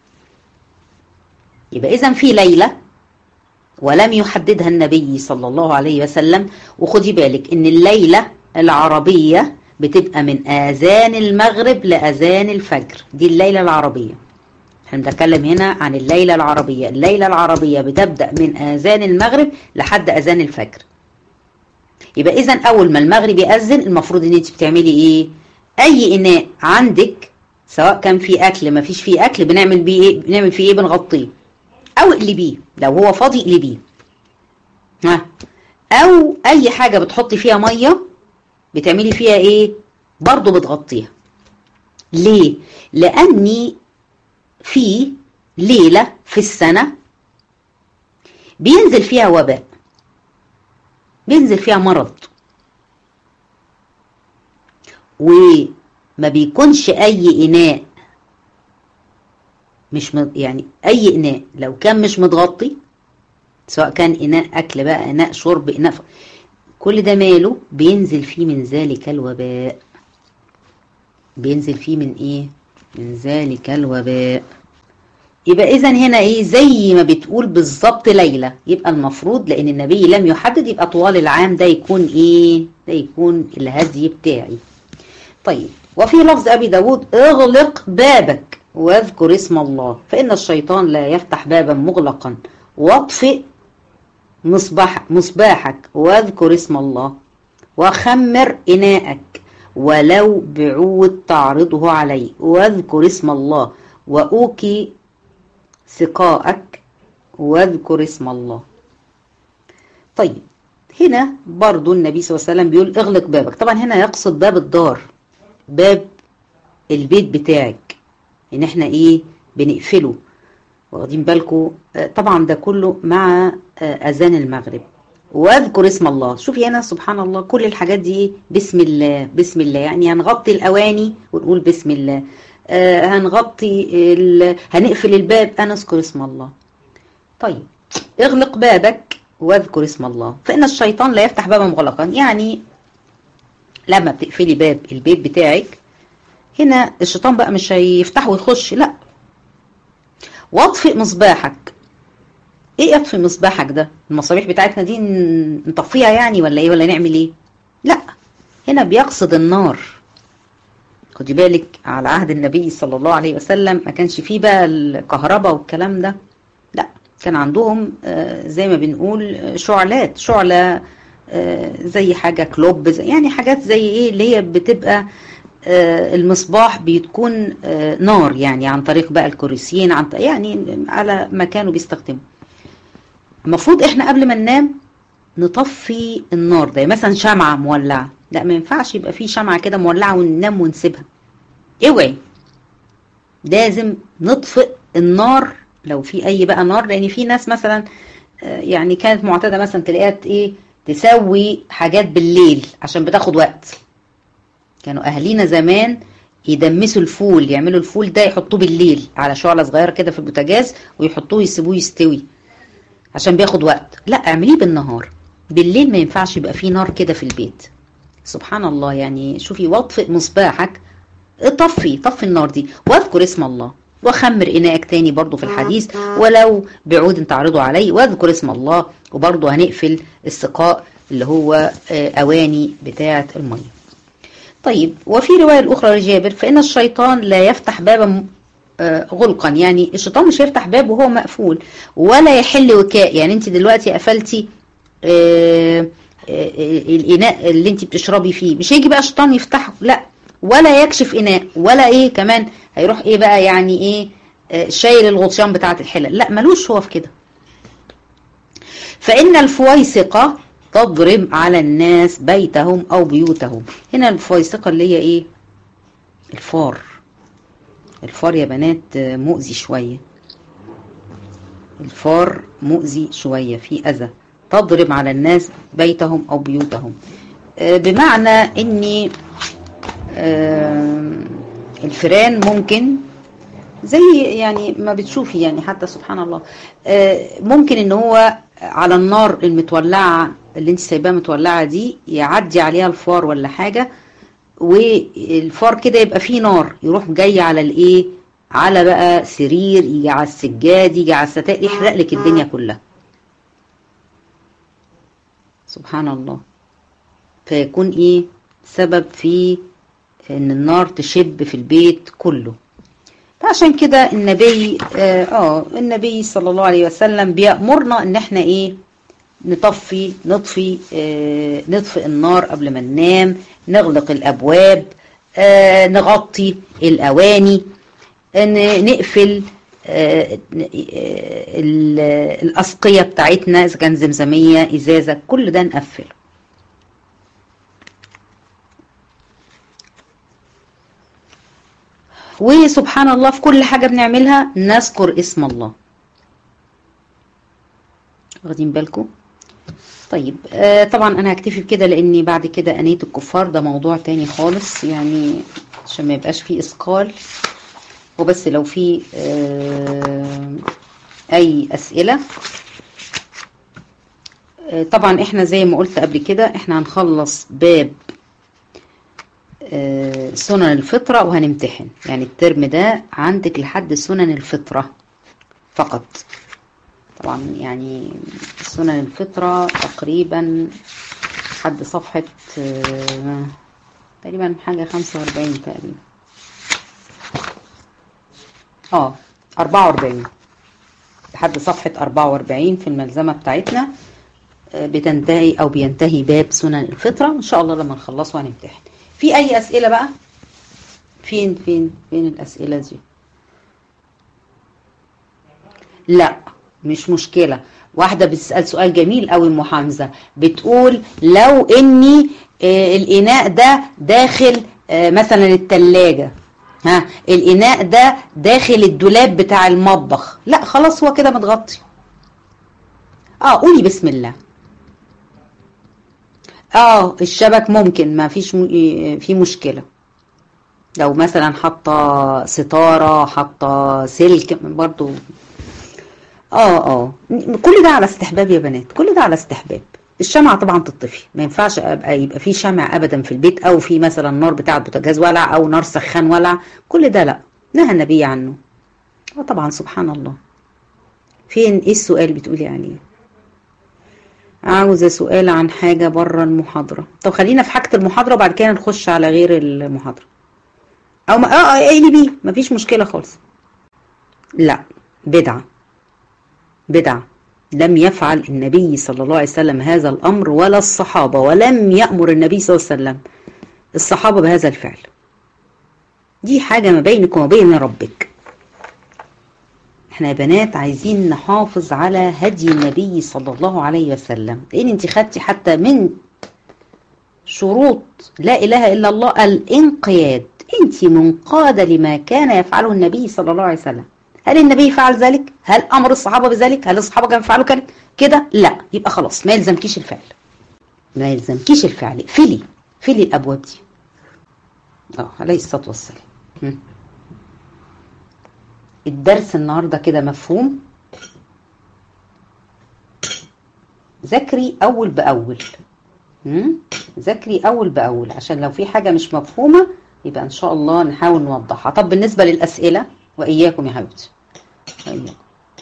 يبقى إذا في ليلة ولم يحددها النبي صلى الله عليه وسلم وخدي بالك إن الليلة العربية بتبقى من آذان المغرب لأذان الفجر دي الليلة العربية احنا بنتكلم هنا عن الليلة العربية الليلة العربية بتبدأ من آذان المغرب لحد أذان الفجر يبقى إذا أول ما المغرب يأذن المفروض إن أنت بتعملي إيه أي إناء عندك سواء كان فيه أكل ما فيش فيه أكل بنعمل بيه إيه بنعمل فيه إيه بنغطيه أو اقلبيه لو هو فاضي اقلبيه ها أو أي حاجة بتحطي فيها مية بتعملي فيها إيه برضو بتغطيها ليه لأني في ليلة في السنة بينزل فيها وباء بينزل فيها مرض وما بيكونش أي إناء مش مد... يعني أي إناء لو كان مش متغطي سواء كان إناء أكل بقى إناء شرب إناء ف... كل ده ماله بينزل فيه من ذلك الوباء بينزل فيه من إيه من ذلك الوباء يبقى اذا هنا ايه زي ما بتقول بالظبط ليلة يبقى المفروض لان النبي لم يحدد يبقى طوال العام ده يكون ايه ده يكون الهدي بتاعي طيب وفي لفظ ابي داود اغلق بابك واذكر اسم الله فان الشيطان لا يفتح بابا مغلقا واطفئ مصباح مصباحك واذكر اسم الله وخمر اناءك ولو بعود تعرضه عليه واذكر اسم الله وأوكي سقاءك واذكر اسم الله طيب هنا برضو النبي صلى الله عليه وسلم بيقول اغلق بابك طبعا هنا يقصد باب الدار باب البيت بتاعك ان احنا ايه بنقفله واخدين بالكم طبعا ده كله مع اذان المغرب واذكر اسم الله شوفي هنا سبحان الله كل الحاجات دي بسم الله بسم الله يعني هنغطي الاواني ونقول بسم الله آه هنغطي ال... هنقفل الباب انا اذكر اسم الله طيب اغلق بابك واذكر اسم الله فان الشيطان لا يفتح بابا مغلقا يعني لما بتقفلي باب البيت بتاعك هنا الشيطان بقى مش هيفتحه ويخش لا واطفئ مصباحك ايه اطفي مصباحك ده المصابيح بتاعتنا دي نطفيها يعني ولا ايه ولا نعمل ايه لا هنا بيقصد النار خدي بالك على عهد النبي صلى الله عليه وسلم ما كانش فيه بقى الكهرباء والكلام ده لا كان عندهم زي ما بنقول شعلات شعلة زي حاجة كلوب زي يعني حاجات زي ايه اللي هي بتبقى المصباح بتكون نار يعني عن طريق بقى الكرسيين عن يعني على ما كانوا بيستخدموا المفروض احنا قبل ما ننام نطفي النار ده مثلا شمعة مولعة لا ما ينفعش يبقى في شمعة كده مولعة وننام ونسيبها اوعي لازم نطفئ النار لو في اي بقى نار لان في ناس مثلا يعني كانت معتادة مثلا تلاقيها ايه تسوي حاجات بالليل عشان بتاخد وقت كانوا اهالينا زمان يدمسوا الفول يعملوا الفول ده يحطوه بالليل على شعلة صغيرة كده في البوتاجاز ويحطوه يسيبوه يستوي عشان بياخد وقت لا اعمليه بالنهار بالليل ما ينفعش يبقى فيه نار كده في البيت سبحان الله يعني شوفي واطفئ مصباحك طفي طفي النار دي واذكر اسم الله وخمر اناءك تاني برضو في الحديث ولو بعود تعرضوا عليه واذكر اسم الله وبرضو هنقفل السقاء اللي هو اواني بتاعة المية طيب وفي رواية الأخرى لجابر فإن الشيطان لا يفتح بابا غلقا يعني الشيطان مش هيفتح باب وهو مقفول ولا يحل وكاء يعني انت دلوقتي قفلتي الإناء اللي انت بتشربي فيه مش هيجي بقى الشيطان يفتحه لا ولا يكشف إناء ولا ايه كمان هيروح ايه بقى يعني ايه شايل الغطيان بتاعة الحلل لا ملوش هو في كده فإن الفويسقة تضرب على الناس بيتهم أو بيوتهم هنا الفويسقة اللي هي ايه الفار الفار يا بنات مؤذي شوية الفار مؤذي شوية في أذى تضرب على الناس بيتهم أو بيوتهم آه، بمعنى أني آه، الفيران ممكن زي يعني ما بتشوفي يعني حتى سبحان الله آه، ممكن ان هو على النار المتولعة اللي انت سايباها متولعة دي يعدي عليها الفار ولا حاجة والفار كده يبقى فيه نار يروح جاي على الايه على بقى سرير يجي على السجاد يجي على الستائر يحرق لك الدنيا كلها سبحان الله فيكون ايه سبب في ان النار تشب في البيت كله فعشان كده النبي اه آه، النبي صلى الله عليه وسلم بيأمرنا ان احنا ايه نطفي نطفي آه نطفئ النار قبل ما ننام نغلق الابواب آه نغطي الاواني ن- نقفل آه، ن- آه، ال- الأسقية بتاعتنا إذا كان زمزمية إزازة كل ده نقفله وسبحان الله في كل حاجة بنعملها نذكر اسم الله واخدين بالكم طيب آه طبعا انا هكتفي بكده لاني بعد كده انية الكفار ده موضوع تاني خالص يعني عشان ما يبقاش فيه اثقال وبس لو في آه اي اسئلة آه طبعا احنا زي ما قلت قبل كده احنا هنخلص باب آه سنن الفطرة وهنمتحن يعني الترم ده عندك لحد سنن الفطرة فقط طبعا يعني سنن الفطرة تقريبا لحد صفحة آه، تقريبا حاجة خمسة وأربعين تقريبا اه أربعة وأربعين لحد صفحة أربعة وأربعين في الملزمة بتاعتنا آه، بتنتهي أو بينتهي باب سنن الفطرة إن شاء الله لما نخلصه هنمتحن في أي أسئلة بقى فين فين فين الأسئلة دي لا مش مشكلة واحدة بتسأل سؤال جميل قوي ام حمزة بتقول لو اني آه، الاناء ده داخل آه، مثلا التلاجة ها الاناء ده داخل الدولاب بتاع المطبخ لا خلاص هو كده متغطي اه قولي بسم الله اه الشبك ممكن ما فيش م... آه، في مشكلة لو مثلا حاطة ستارة حاطة سلك برضو اه اه كل ده على استحباب يا بنات كل ده على استحباب الشمعة طبعا تطفي ما ينفعش ابقى يبقى في شمع ابدا في البيت او في مثلا نار بتاع البوتاجاز ولع او نار سخان ولع كل ده لا نهى النبي عنه اه طبعا سبحان الله فين ايه السؤال بتقولي عليه عاوزة سؤال عن حاجة بره المحاضرة طب خلينا في حاجة المحاضرة وبعد كده نخش على غير المحاضرة او ما اه اه اقلي بيه مفيش مشكلة خالص لا بدعة بدعة لم يفعل النبي صلى الله عليه وسلم هذا الأمر ولا الصحابة ولم يأمر النبي صلى الله عليه وسلم الصحابة بهذا الفعل دي حاجة ما بينك وما بين ربك احنا يا بنات عايزين نحافظ على هدي النبي صلى الله عليه وسلم لان انت خدتي حتى من شروط لا اله الا الله الانقياد انت منقادة لما كان يفعله النبي صلى الله عليه وسلم هل النبي فعل ذلك؟ هل امر الصحابه بذلك؟ هل الصحابه كانوا يفعلوا كده؟ كده؟ لا يبقى خلاص ما يلزمكيش الفعل. ما يلزمكيش الفعل، اقفلي اقفلي الابواب دي. اه عليه الصلاه والسلام. مم. الدرس النهارده كده مفهوم؟ ذاكري اول باول. مم؟ ذاكري اول باول عشان لو في حاجه مش مفهومه يبقى ان شاء الله نحاول نوضحها. طب بالنسبه للاسئله واياكم يا حبيبتي. أيوة.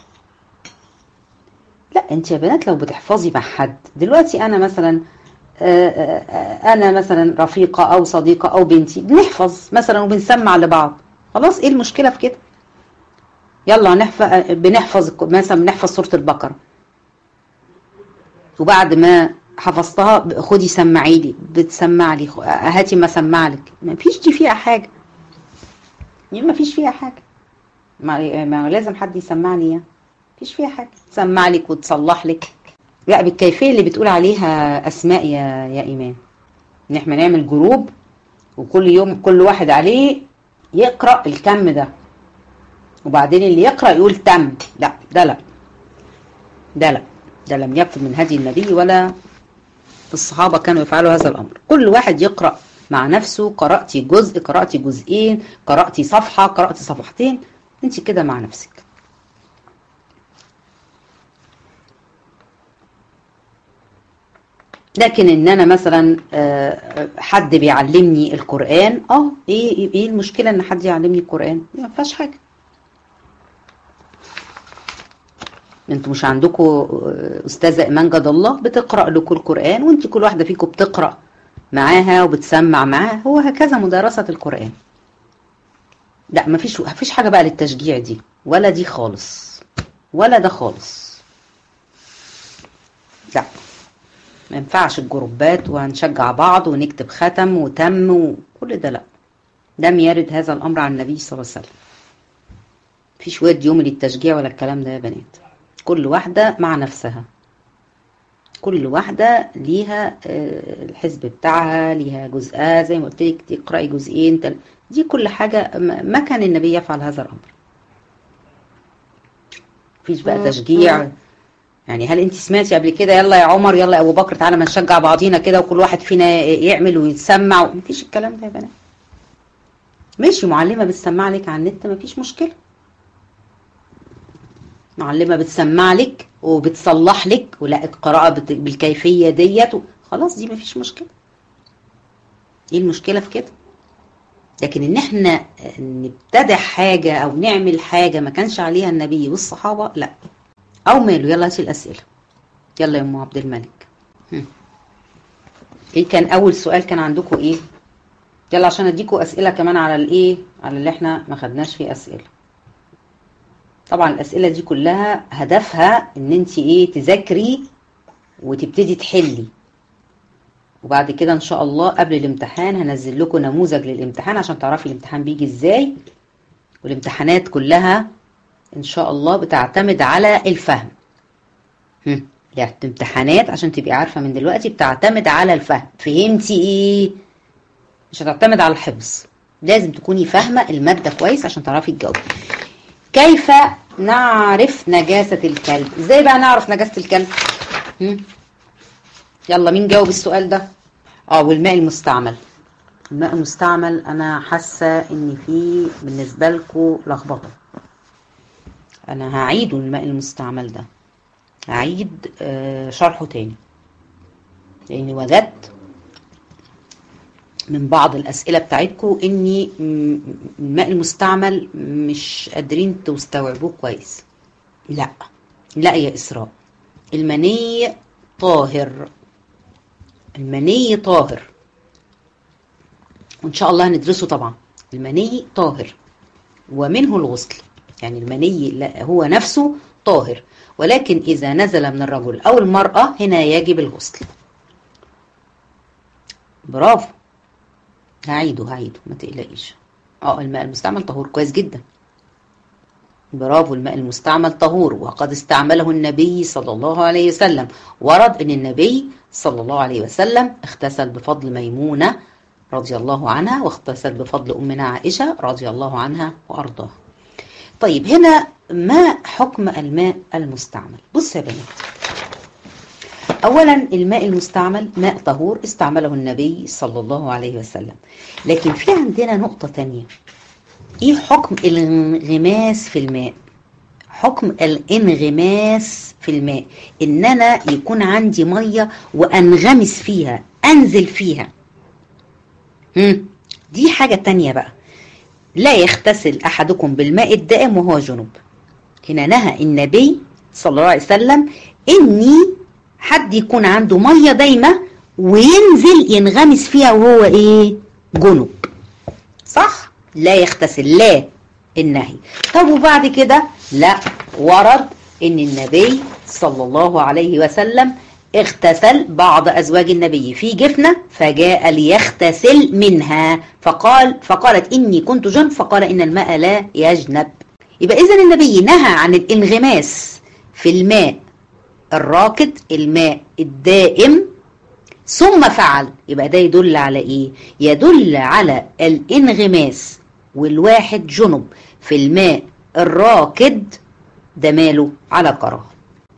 لا انت يا بنات لو بتحفظي مع حد دلوقتي انا مثلا آه، آه، انا مثلا رفيقه او صديقه او بنتي بنحفظ مثلا وبنسمع لبعض خلاص ايه المشكله في كده يلا نحفظ بنحفظ مثلا بنحفظ سوره البقره وبعد ما حفظتها خدي سمعي لي بتسمع لي هاتي ما اسمع لك ما فيش دي فيها حاجه ما فيش فيها حاجه ما, ما لازم حد يسمع لي يعني مفيش فيها حاجه تسمع لك وتصلح لك لا بالكيفيه اللي بتقول عليها اسماء يا يا ايمان ان احنا نعمل جروب وكل يوم كل واحد عليه يقرا الكم ده وبعدين اللي يقرا يقول تم لا ده لا ده لا ده لم يكن من هدي النبي ولا الصحابة كانوا يفعلوا هذا الأمر كل واحد يقرأ مع نفسه قرأتي جزء قرأتي جزئين قرأتي صفحة قرأتي صفحتين انت كده مع نفسك لكن ان انا مثلا حد بيعلمني القرآن اه ايه ايه المشكلة ان حد يعلمني القرآن ما فيهاش حاجة انتوا مش عندكم استاذة ايمان جد الله بتقرأ لكم القرآن وانت كل واحدة فيكم بتقرأ معاها وبتسمع معاها هو هكذا مدارسة القرآن لا مفيش مفيش حاجة بقى للتشجيع دي ولا دي خالص ولا ده خالص لا ما ينفعش الجروبات وهنشجع بعض ونكتب ختم وتم وكل ده لا لم يرد هذا الامر عن النبي صلى الله عليه وسلم مفيش واد يوم للتشجيع ولا الكلام ده يا بنات كل واحدة مع نفسها كل واحدة ليها الحزب بتاعها ليها جزءها زي ما قلت لك تقرأي جزئين تل... دي كل حاجة ما كان النبي يفعل هذا الأمر مفيش بقى تشجيع يعني هل انت سمعتي قبل كده يلا يا عمر يلا يا ابو بكر تعالى ما نشجع بعضينا كده وكل واحد فينا يعمل ويتسمع مفيش الكلام ده يا بنات ماشي معلمه بتسمع لك على النت مفيش مشكله معلمه بتسمع لك وبتصلح لك ولا القراءه بالكيفيه ديت خلاص دي مفيش مشكله ايه المشكله في كده لكن ان احنا نبتدع حاجه او نعمل حاجه ما كانش عليها النبي والصحابه لا او ماله يلا هاتي الاسئله يلا يا ام عبد الملك هم. ايه كان اول سؤال كان عندكم ايه يلا عشان اديكم اسئله كمان على الايه على اللي احنا ما خدناش فيه اسئله طبعا الاسئله دي كلها هدفها ان انت ايه تذاكري وتبتدي تحلي وبعد كده ان شاء الله قبل الامتحان هنزل لكم نموذج للامتحان عشان تعرفي الامتحان بيجي ازاي والامتحانات كلها ان شاء الله بتعتمد على الفهم يعني الامتحانات عشان تبقي عارفه من دلوقتي بتعتمد على الفهم فهمتي ايه مش هتعتمد على الحفظ لازم تكوني فاهمه الماده كويس عشان تعرفي تجاوبي كيف نعرف نجاسه الكلب ازاي بقى نعرف نجاسه الكلب هم؟ يلا مين جاوب السؤال ده اه والماء المستعمل الماء المستعمل انا حاسه ان في بالنسبه لكم لخبطه انا هعيد الماء المستعمل ده هعيد شرحه تاني لاني وجدت من بعض الاسئله بتاعتكم اني الماء المستعمل مش قادرين تستوعبوه كويس لا لا يا اسراء المني طاهر المني طاهر وان شاء الله هندرسه طبعا المني طاهر ومنه الغسل يعني المني لا هو نفسه طاهر ولكن إذا نزل من الرجل أو المرأة هنا يجب الغسل برافو هعيده هعيده ما تقلقيش اه الماء المستعمل طهور كويس جدا برافو الماء المستعمل طهور وقد استعمله النبي صلى الله عليه وسلم ورد ان النبي صلى الله عليه وسلم اغتسل بفضل ميمونة رضي الله عنها واغتسل بفضل أمنا عائشة رضي الله عنها وأرضاها طيب هنا ما حكم الماء المستعمل بص يا بنات اولا الماء المستعمل ماء طهور استعمله النبي صلى الله عليه وسلم لكن في عندنا نقطة تانية ايه حكم الانغماس في الماء حكم الانغماس في الماء ان انا يكون عندي مية وانغمس فيها انزل فيها مم. دي حاجة تانية بقى لا يغتسل أحدكم بالماء الدائم وهو جنوب هنا نهى النبي صلى الله عليه وسلم إني حد يكون عنده مية دايمة وينزل ينغمس فيها وهو إيه جنوب صح لا يغتسل لا النهي طب وبعد كده لا ورد إن النبي صلى الله عليه وسلم اغتسل بعض أزواج النبي في جفنة فجاء ليغتسل منها فقال فقالت إني كنت جنب فقال إن الماء لا يجنب يبقى إذا النبي نهى عن الانغماس في الماء الراكد الماء الدائم ثم فعل يبقى ده يدل على إيه يدل على الانغماس والواحد جنب في الماء الراكد ده ماله على كراهه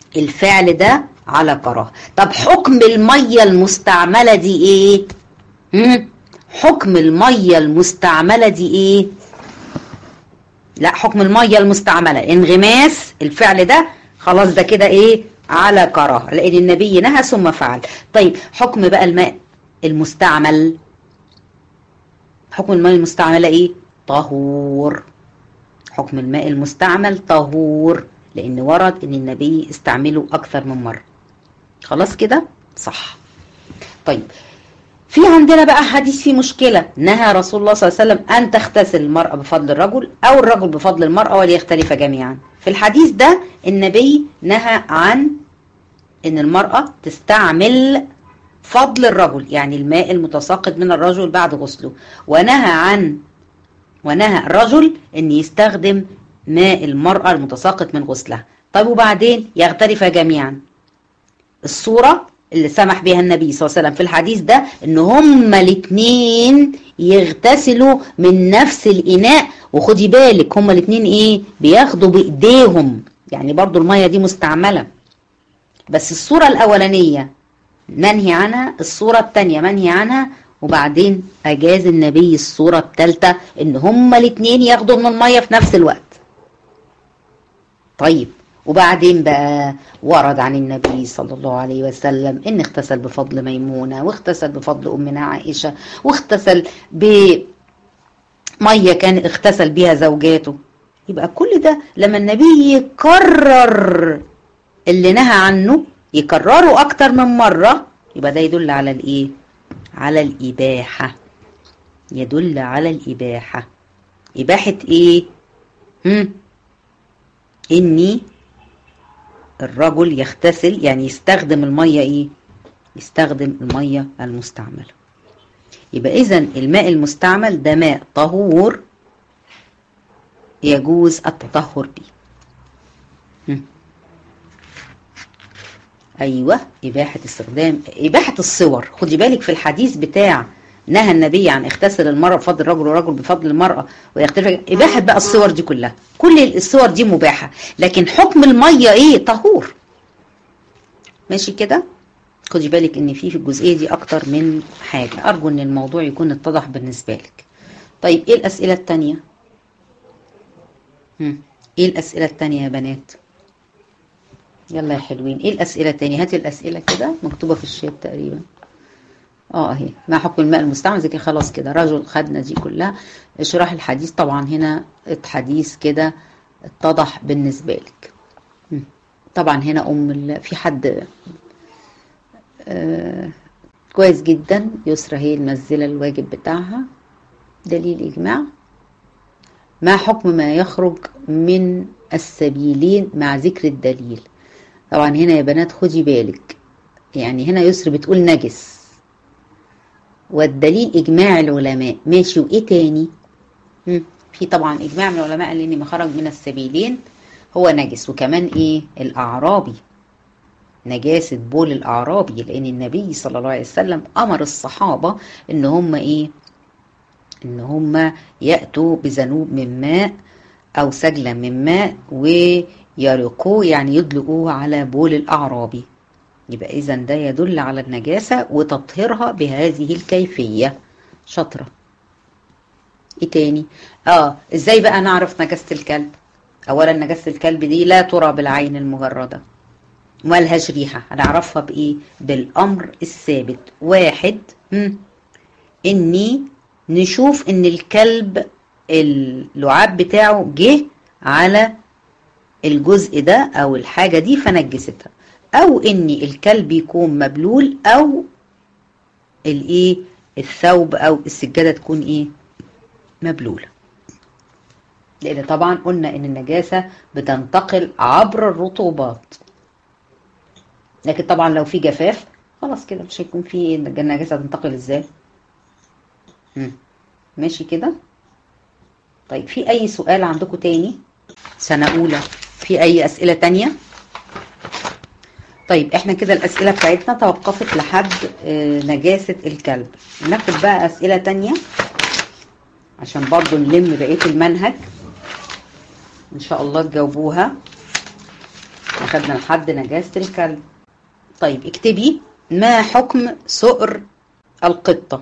الفعل ده على كراهه طب حكم الميه المستعمله دي ايه هم؟ حكم الميه المستعمله دي ايه لا حكم الميه المستعمله انغماس الفعل ده خلاص ده كده ايه على كراهه لان النبي نهى ثم فعل طيب حكم بقى الماء المستعمل حكم الماء المستعمله ايه طهور حكم الماء المستعمل طهور لان ورد ان النبي استعمله اكثر من مره خلاص كده صح طيب في عندنا بقى حديث فيه مشكلة نهى رسول الله صلى الله عليه وسلم أن تغتسل المرأة بفضل الرجل أو الرجل بفضل المرأة وليختلف جميعا في الحديث ده النبي نهى عن أن المرأة تستعمل فضل الرجل يعني الماء المتساقط من الرجل بعد غسله ونهى عن ونهى الرجل أن يستخدم ماء المرأة المتساقط من غسلها طيب وبعدين يختلف جميعا الصورة اللي سمح بها النبي صلى الله عليه وسلم في الحديث ده ان هما الاثنين يغتسلوا من نفس الاناء وخدي بالك هما الاثنين ايه بياخدوا بايديهم يعني برضو المية دي مستعملة بس الصورة الاولانية منهي عنها الصورة الثانية منهي عنها وبعدين اجاز النبي الصورة الثالثة ان هما الاثنين ياخدوا من المية في نفس الوقت طيب وبعدين بقى ورد عن النبي صلى الله عليه وسلم ان اغتسل بفضل ميمونة واغتسل بفضل امنا عائشة واغتسل بمية كان اغتسل بها زوجاته يبقى كل ده لما النبي يكرر اللي نهى عنه يكرره اكتر من مرة يبقى ده يدل على الايه على الاباحة يدل على الاباحة اباحة ايه هم اني الرجل يغتسل يعني يستخدم المية ايه يستخدم المية المستعملة يبقى اذا الماء المستعمل ده ماء طهور يجوز التطهر به ايوه اباحة استخدام اباحة الصور خدي بالك في الحديث بتاع نهى النبي عن اغتسل المرأة بفضل الرجل والرجل بفضل المرأة ويختلف إباحة بقى الصور دي كلها كل الصور دي مباحة لكن حكم المية ايه طهور ماشي كده خدي بالك ان في في الجزئية دي اكتر من حاجة ارجو ان الموضوع يكون اتضح بالنسبة لك طيب ايه الاسئلة التانية هم. ايه الاسئلة التانية يا بنات يلا يا حلوين ايه الاسئلة التانية هاتي الاسئلة كده مكتوبة في الشيت تقريبا اه اهي ما حكم الماء المستعمل زي كده خلاص كده رجل خدنا دي كلها اشراح الحديث طبعا هنا الحديث كده اتضح بالنسبة لك طبعا هنا ام في حد آه كويس جدا يسرى هي المنزله الواجب بتاعها دليل اجماع ما حكم ما يخرج من السبيلين مع ذكر الدليل طبعا هنا يا بنات خدي بالك يعني هنا يسر بتقول نجس والدليل اجماع العلماء ماشي وايه تاني في طبعا اجماع من العلماء لان ما خرج من السبيلين هو نجس وكمان ايه الاعرابي نجاسة بول الاعرابي لان النبي صلى الله عليه وسلم امر الصحابة ان هم ايه ان هم يأتوا بذنوب من ماء او سجلا من ماء ويرقوه يعني يدلقوه على بول الاعرابي يبقى اذا ده يدل على النجاسة وتطهيرها بهذه الكيفية شطرة ايه تاني اه ازاي بقى نعرف نجاسة الكلب اولا نجاسة الكلب دي لا ترى بالعين المجردة ملهاش ريحة هنعرفها بايه بالامر الثابت واحد هم. اني نشوف ان الكلب اللعاب بتاعه جه على الجزء ده او الحاجة دي فنجستها او ان الكلب يكون مبلول او الايه الثوب او السجادة تكون ايه مبلولة لان طبعا قلنا ان النجاسة بتنتقل عبر الرطوبات لكن طبعا لو في جفاف خلاص كده مش هيكون في النجاسة تنتقل ازاي مم. ماشي كده طيب في اي سؤال عندكم تاني سنة اولى في اي اسئلة تانية طيب احنا كده الاسئلة بتاعتنا توقفت لحد نجاسة الكلب ناخد بقى اسئلة تانية عشان برضو نلم بقية المنهج ان شاء الله تجاوبوها أخدنا لحد نجاسة الكلب طيب اكتبي ما حكم سؤر القطة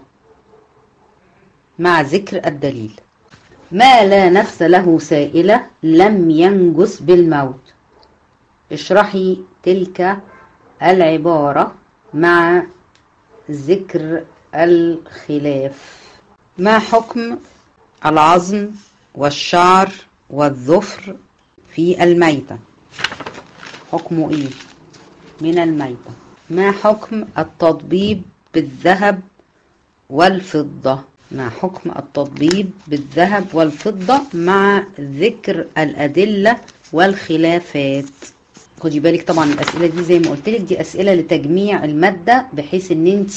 مع ذكر الدليل ما لا نفس له سائلة لم ينجس بالموت اشرحي تلك العبارة مع ذكر الخلاف ما حكم العظم والشعر والظفر في الميتة حكمه ايه من الميتة ما حكم التطبيب بالذهب والفضة ما حكم التطبيب بالذهب والفضة مع ذكر الأدلة والخلافات خدي بالك طبعا الأسئلة دي زي ما قلت لك دي أسئلة لتجميع المادة بحيث ان انت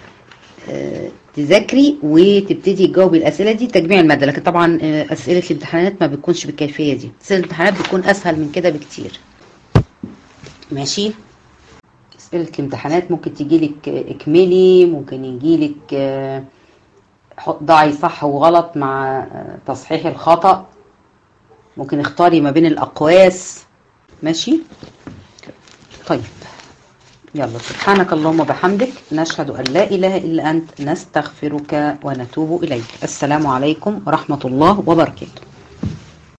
تذاكري وتبتدي تجاوبي الأسئلة دي تجميع المادة لكن طبعا أسئلة الامتحانات ما بتكونش بالكيفية دي أسئلة الامتحانات بتكون أسهل من كده بكتير ماشي أسئلة الامتحانات ممكن تجيلك اكملي ممكن يجيلك ضعي صح وغلط مع تصحيح الخطأ ممكن اختاري ما بين الأقواس ماشي طيب يلا سبحانك اللهم وبحمدك نشهد أن لا إله إلا أنت نستغفرك ونتوب إليك السلام عليكم ورحمة الله وبركاته